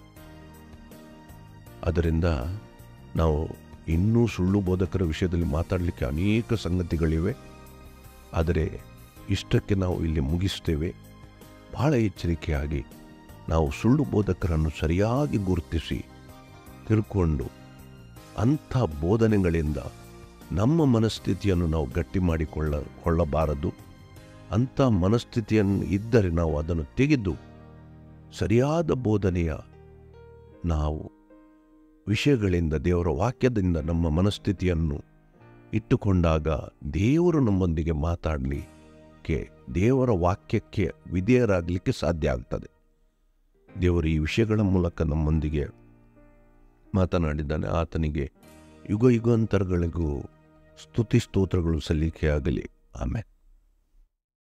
ಅದರಿಂದ ನಾವು ಇನ್ನೂ ಸುಳ್ಳು ಬೋಧಕರ ವಿಷಯದಲ್ಲಿ ಮಾತಾಡಲಿಕ್ಕೆ ಅನೇಕ ಸಂಗತಿಗಳಿವೆ ಆದರೆ ಇಷ್ಟಕ್ಕೆ ನಾವು ಇಲ್ಲಿ ಮುಗಿಸ್ತೇವೆ ಬಹಳ ಎಚ್ಚರಿಕೆಯಾಗಿ ನಾವು ಸುಳ್ಳು ಬೋಧಕರನ್ನು ಸರಿಯಾಗಿ ಗುರುತಿಸಿ ತಿಳ್ಕೊಂಡು ಅಂಥ ಬೋಧನೆಗಳಿಂದ ನಮ್ಮ ಮನಸ್ಥಿತಿಯನ್ನು ನಾವು ಗಟ್ಟಿ ಮಾಡಿಕೊಳ್ಳ ಕೊಳ್ಳಬಾರದು ಅಂಥ ಮನಸ್ಥಿತಿಯನ್ನು ಇದ್ದರೆ ನಾವು ಅದನ್ನು ತೆಗೆದು ಸರಿಯಾದ ಬೋಧನೆಯ ನಾವು ವಿಷಯಗಳಿಂದ ದೇವರ ವಾಕ್ಯದಿಂದ ನಮ್ಮ ಮನಸ್ಥಿತಿಯನ್ನು ಇಟ್ಟುಕೊಂಡಾಗ ದೇವರು ನಮ್ಮೊಂದಿಗೆ ಮಾತಾಡಲಿಕ್ಕೆ ದೇವರ ವಾಕ್ಯಕ್ಕೆ ವಿಧೇಯರಾಗಲಿಕ್ಕೆ ಸಾಧ್ಯ ಆಗ್ತದೆ ದೇವರು ಈ ವಿಷಯಗಳ ಮೂಲಕ ನಮ್ಮೊಂದಿಗೆ ಮಾತನಾಡಿದ್ದಾನೆ ಆತನಿಗೆ ಯುಗ ಯುಗಾಂತರಗಳಿಗೂ ಸ್ತುತಿ ಸ್ತೋತ್ರಗಳು ಸಲ್ಲಿಕೆಯಾಗಲಿ ಆಮೇಲೆ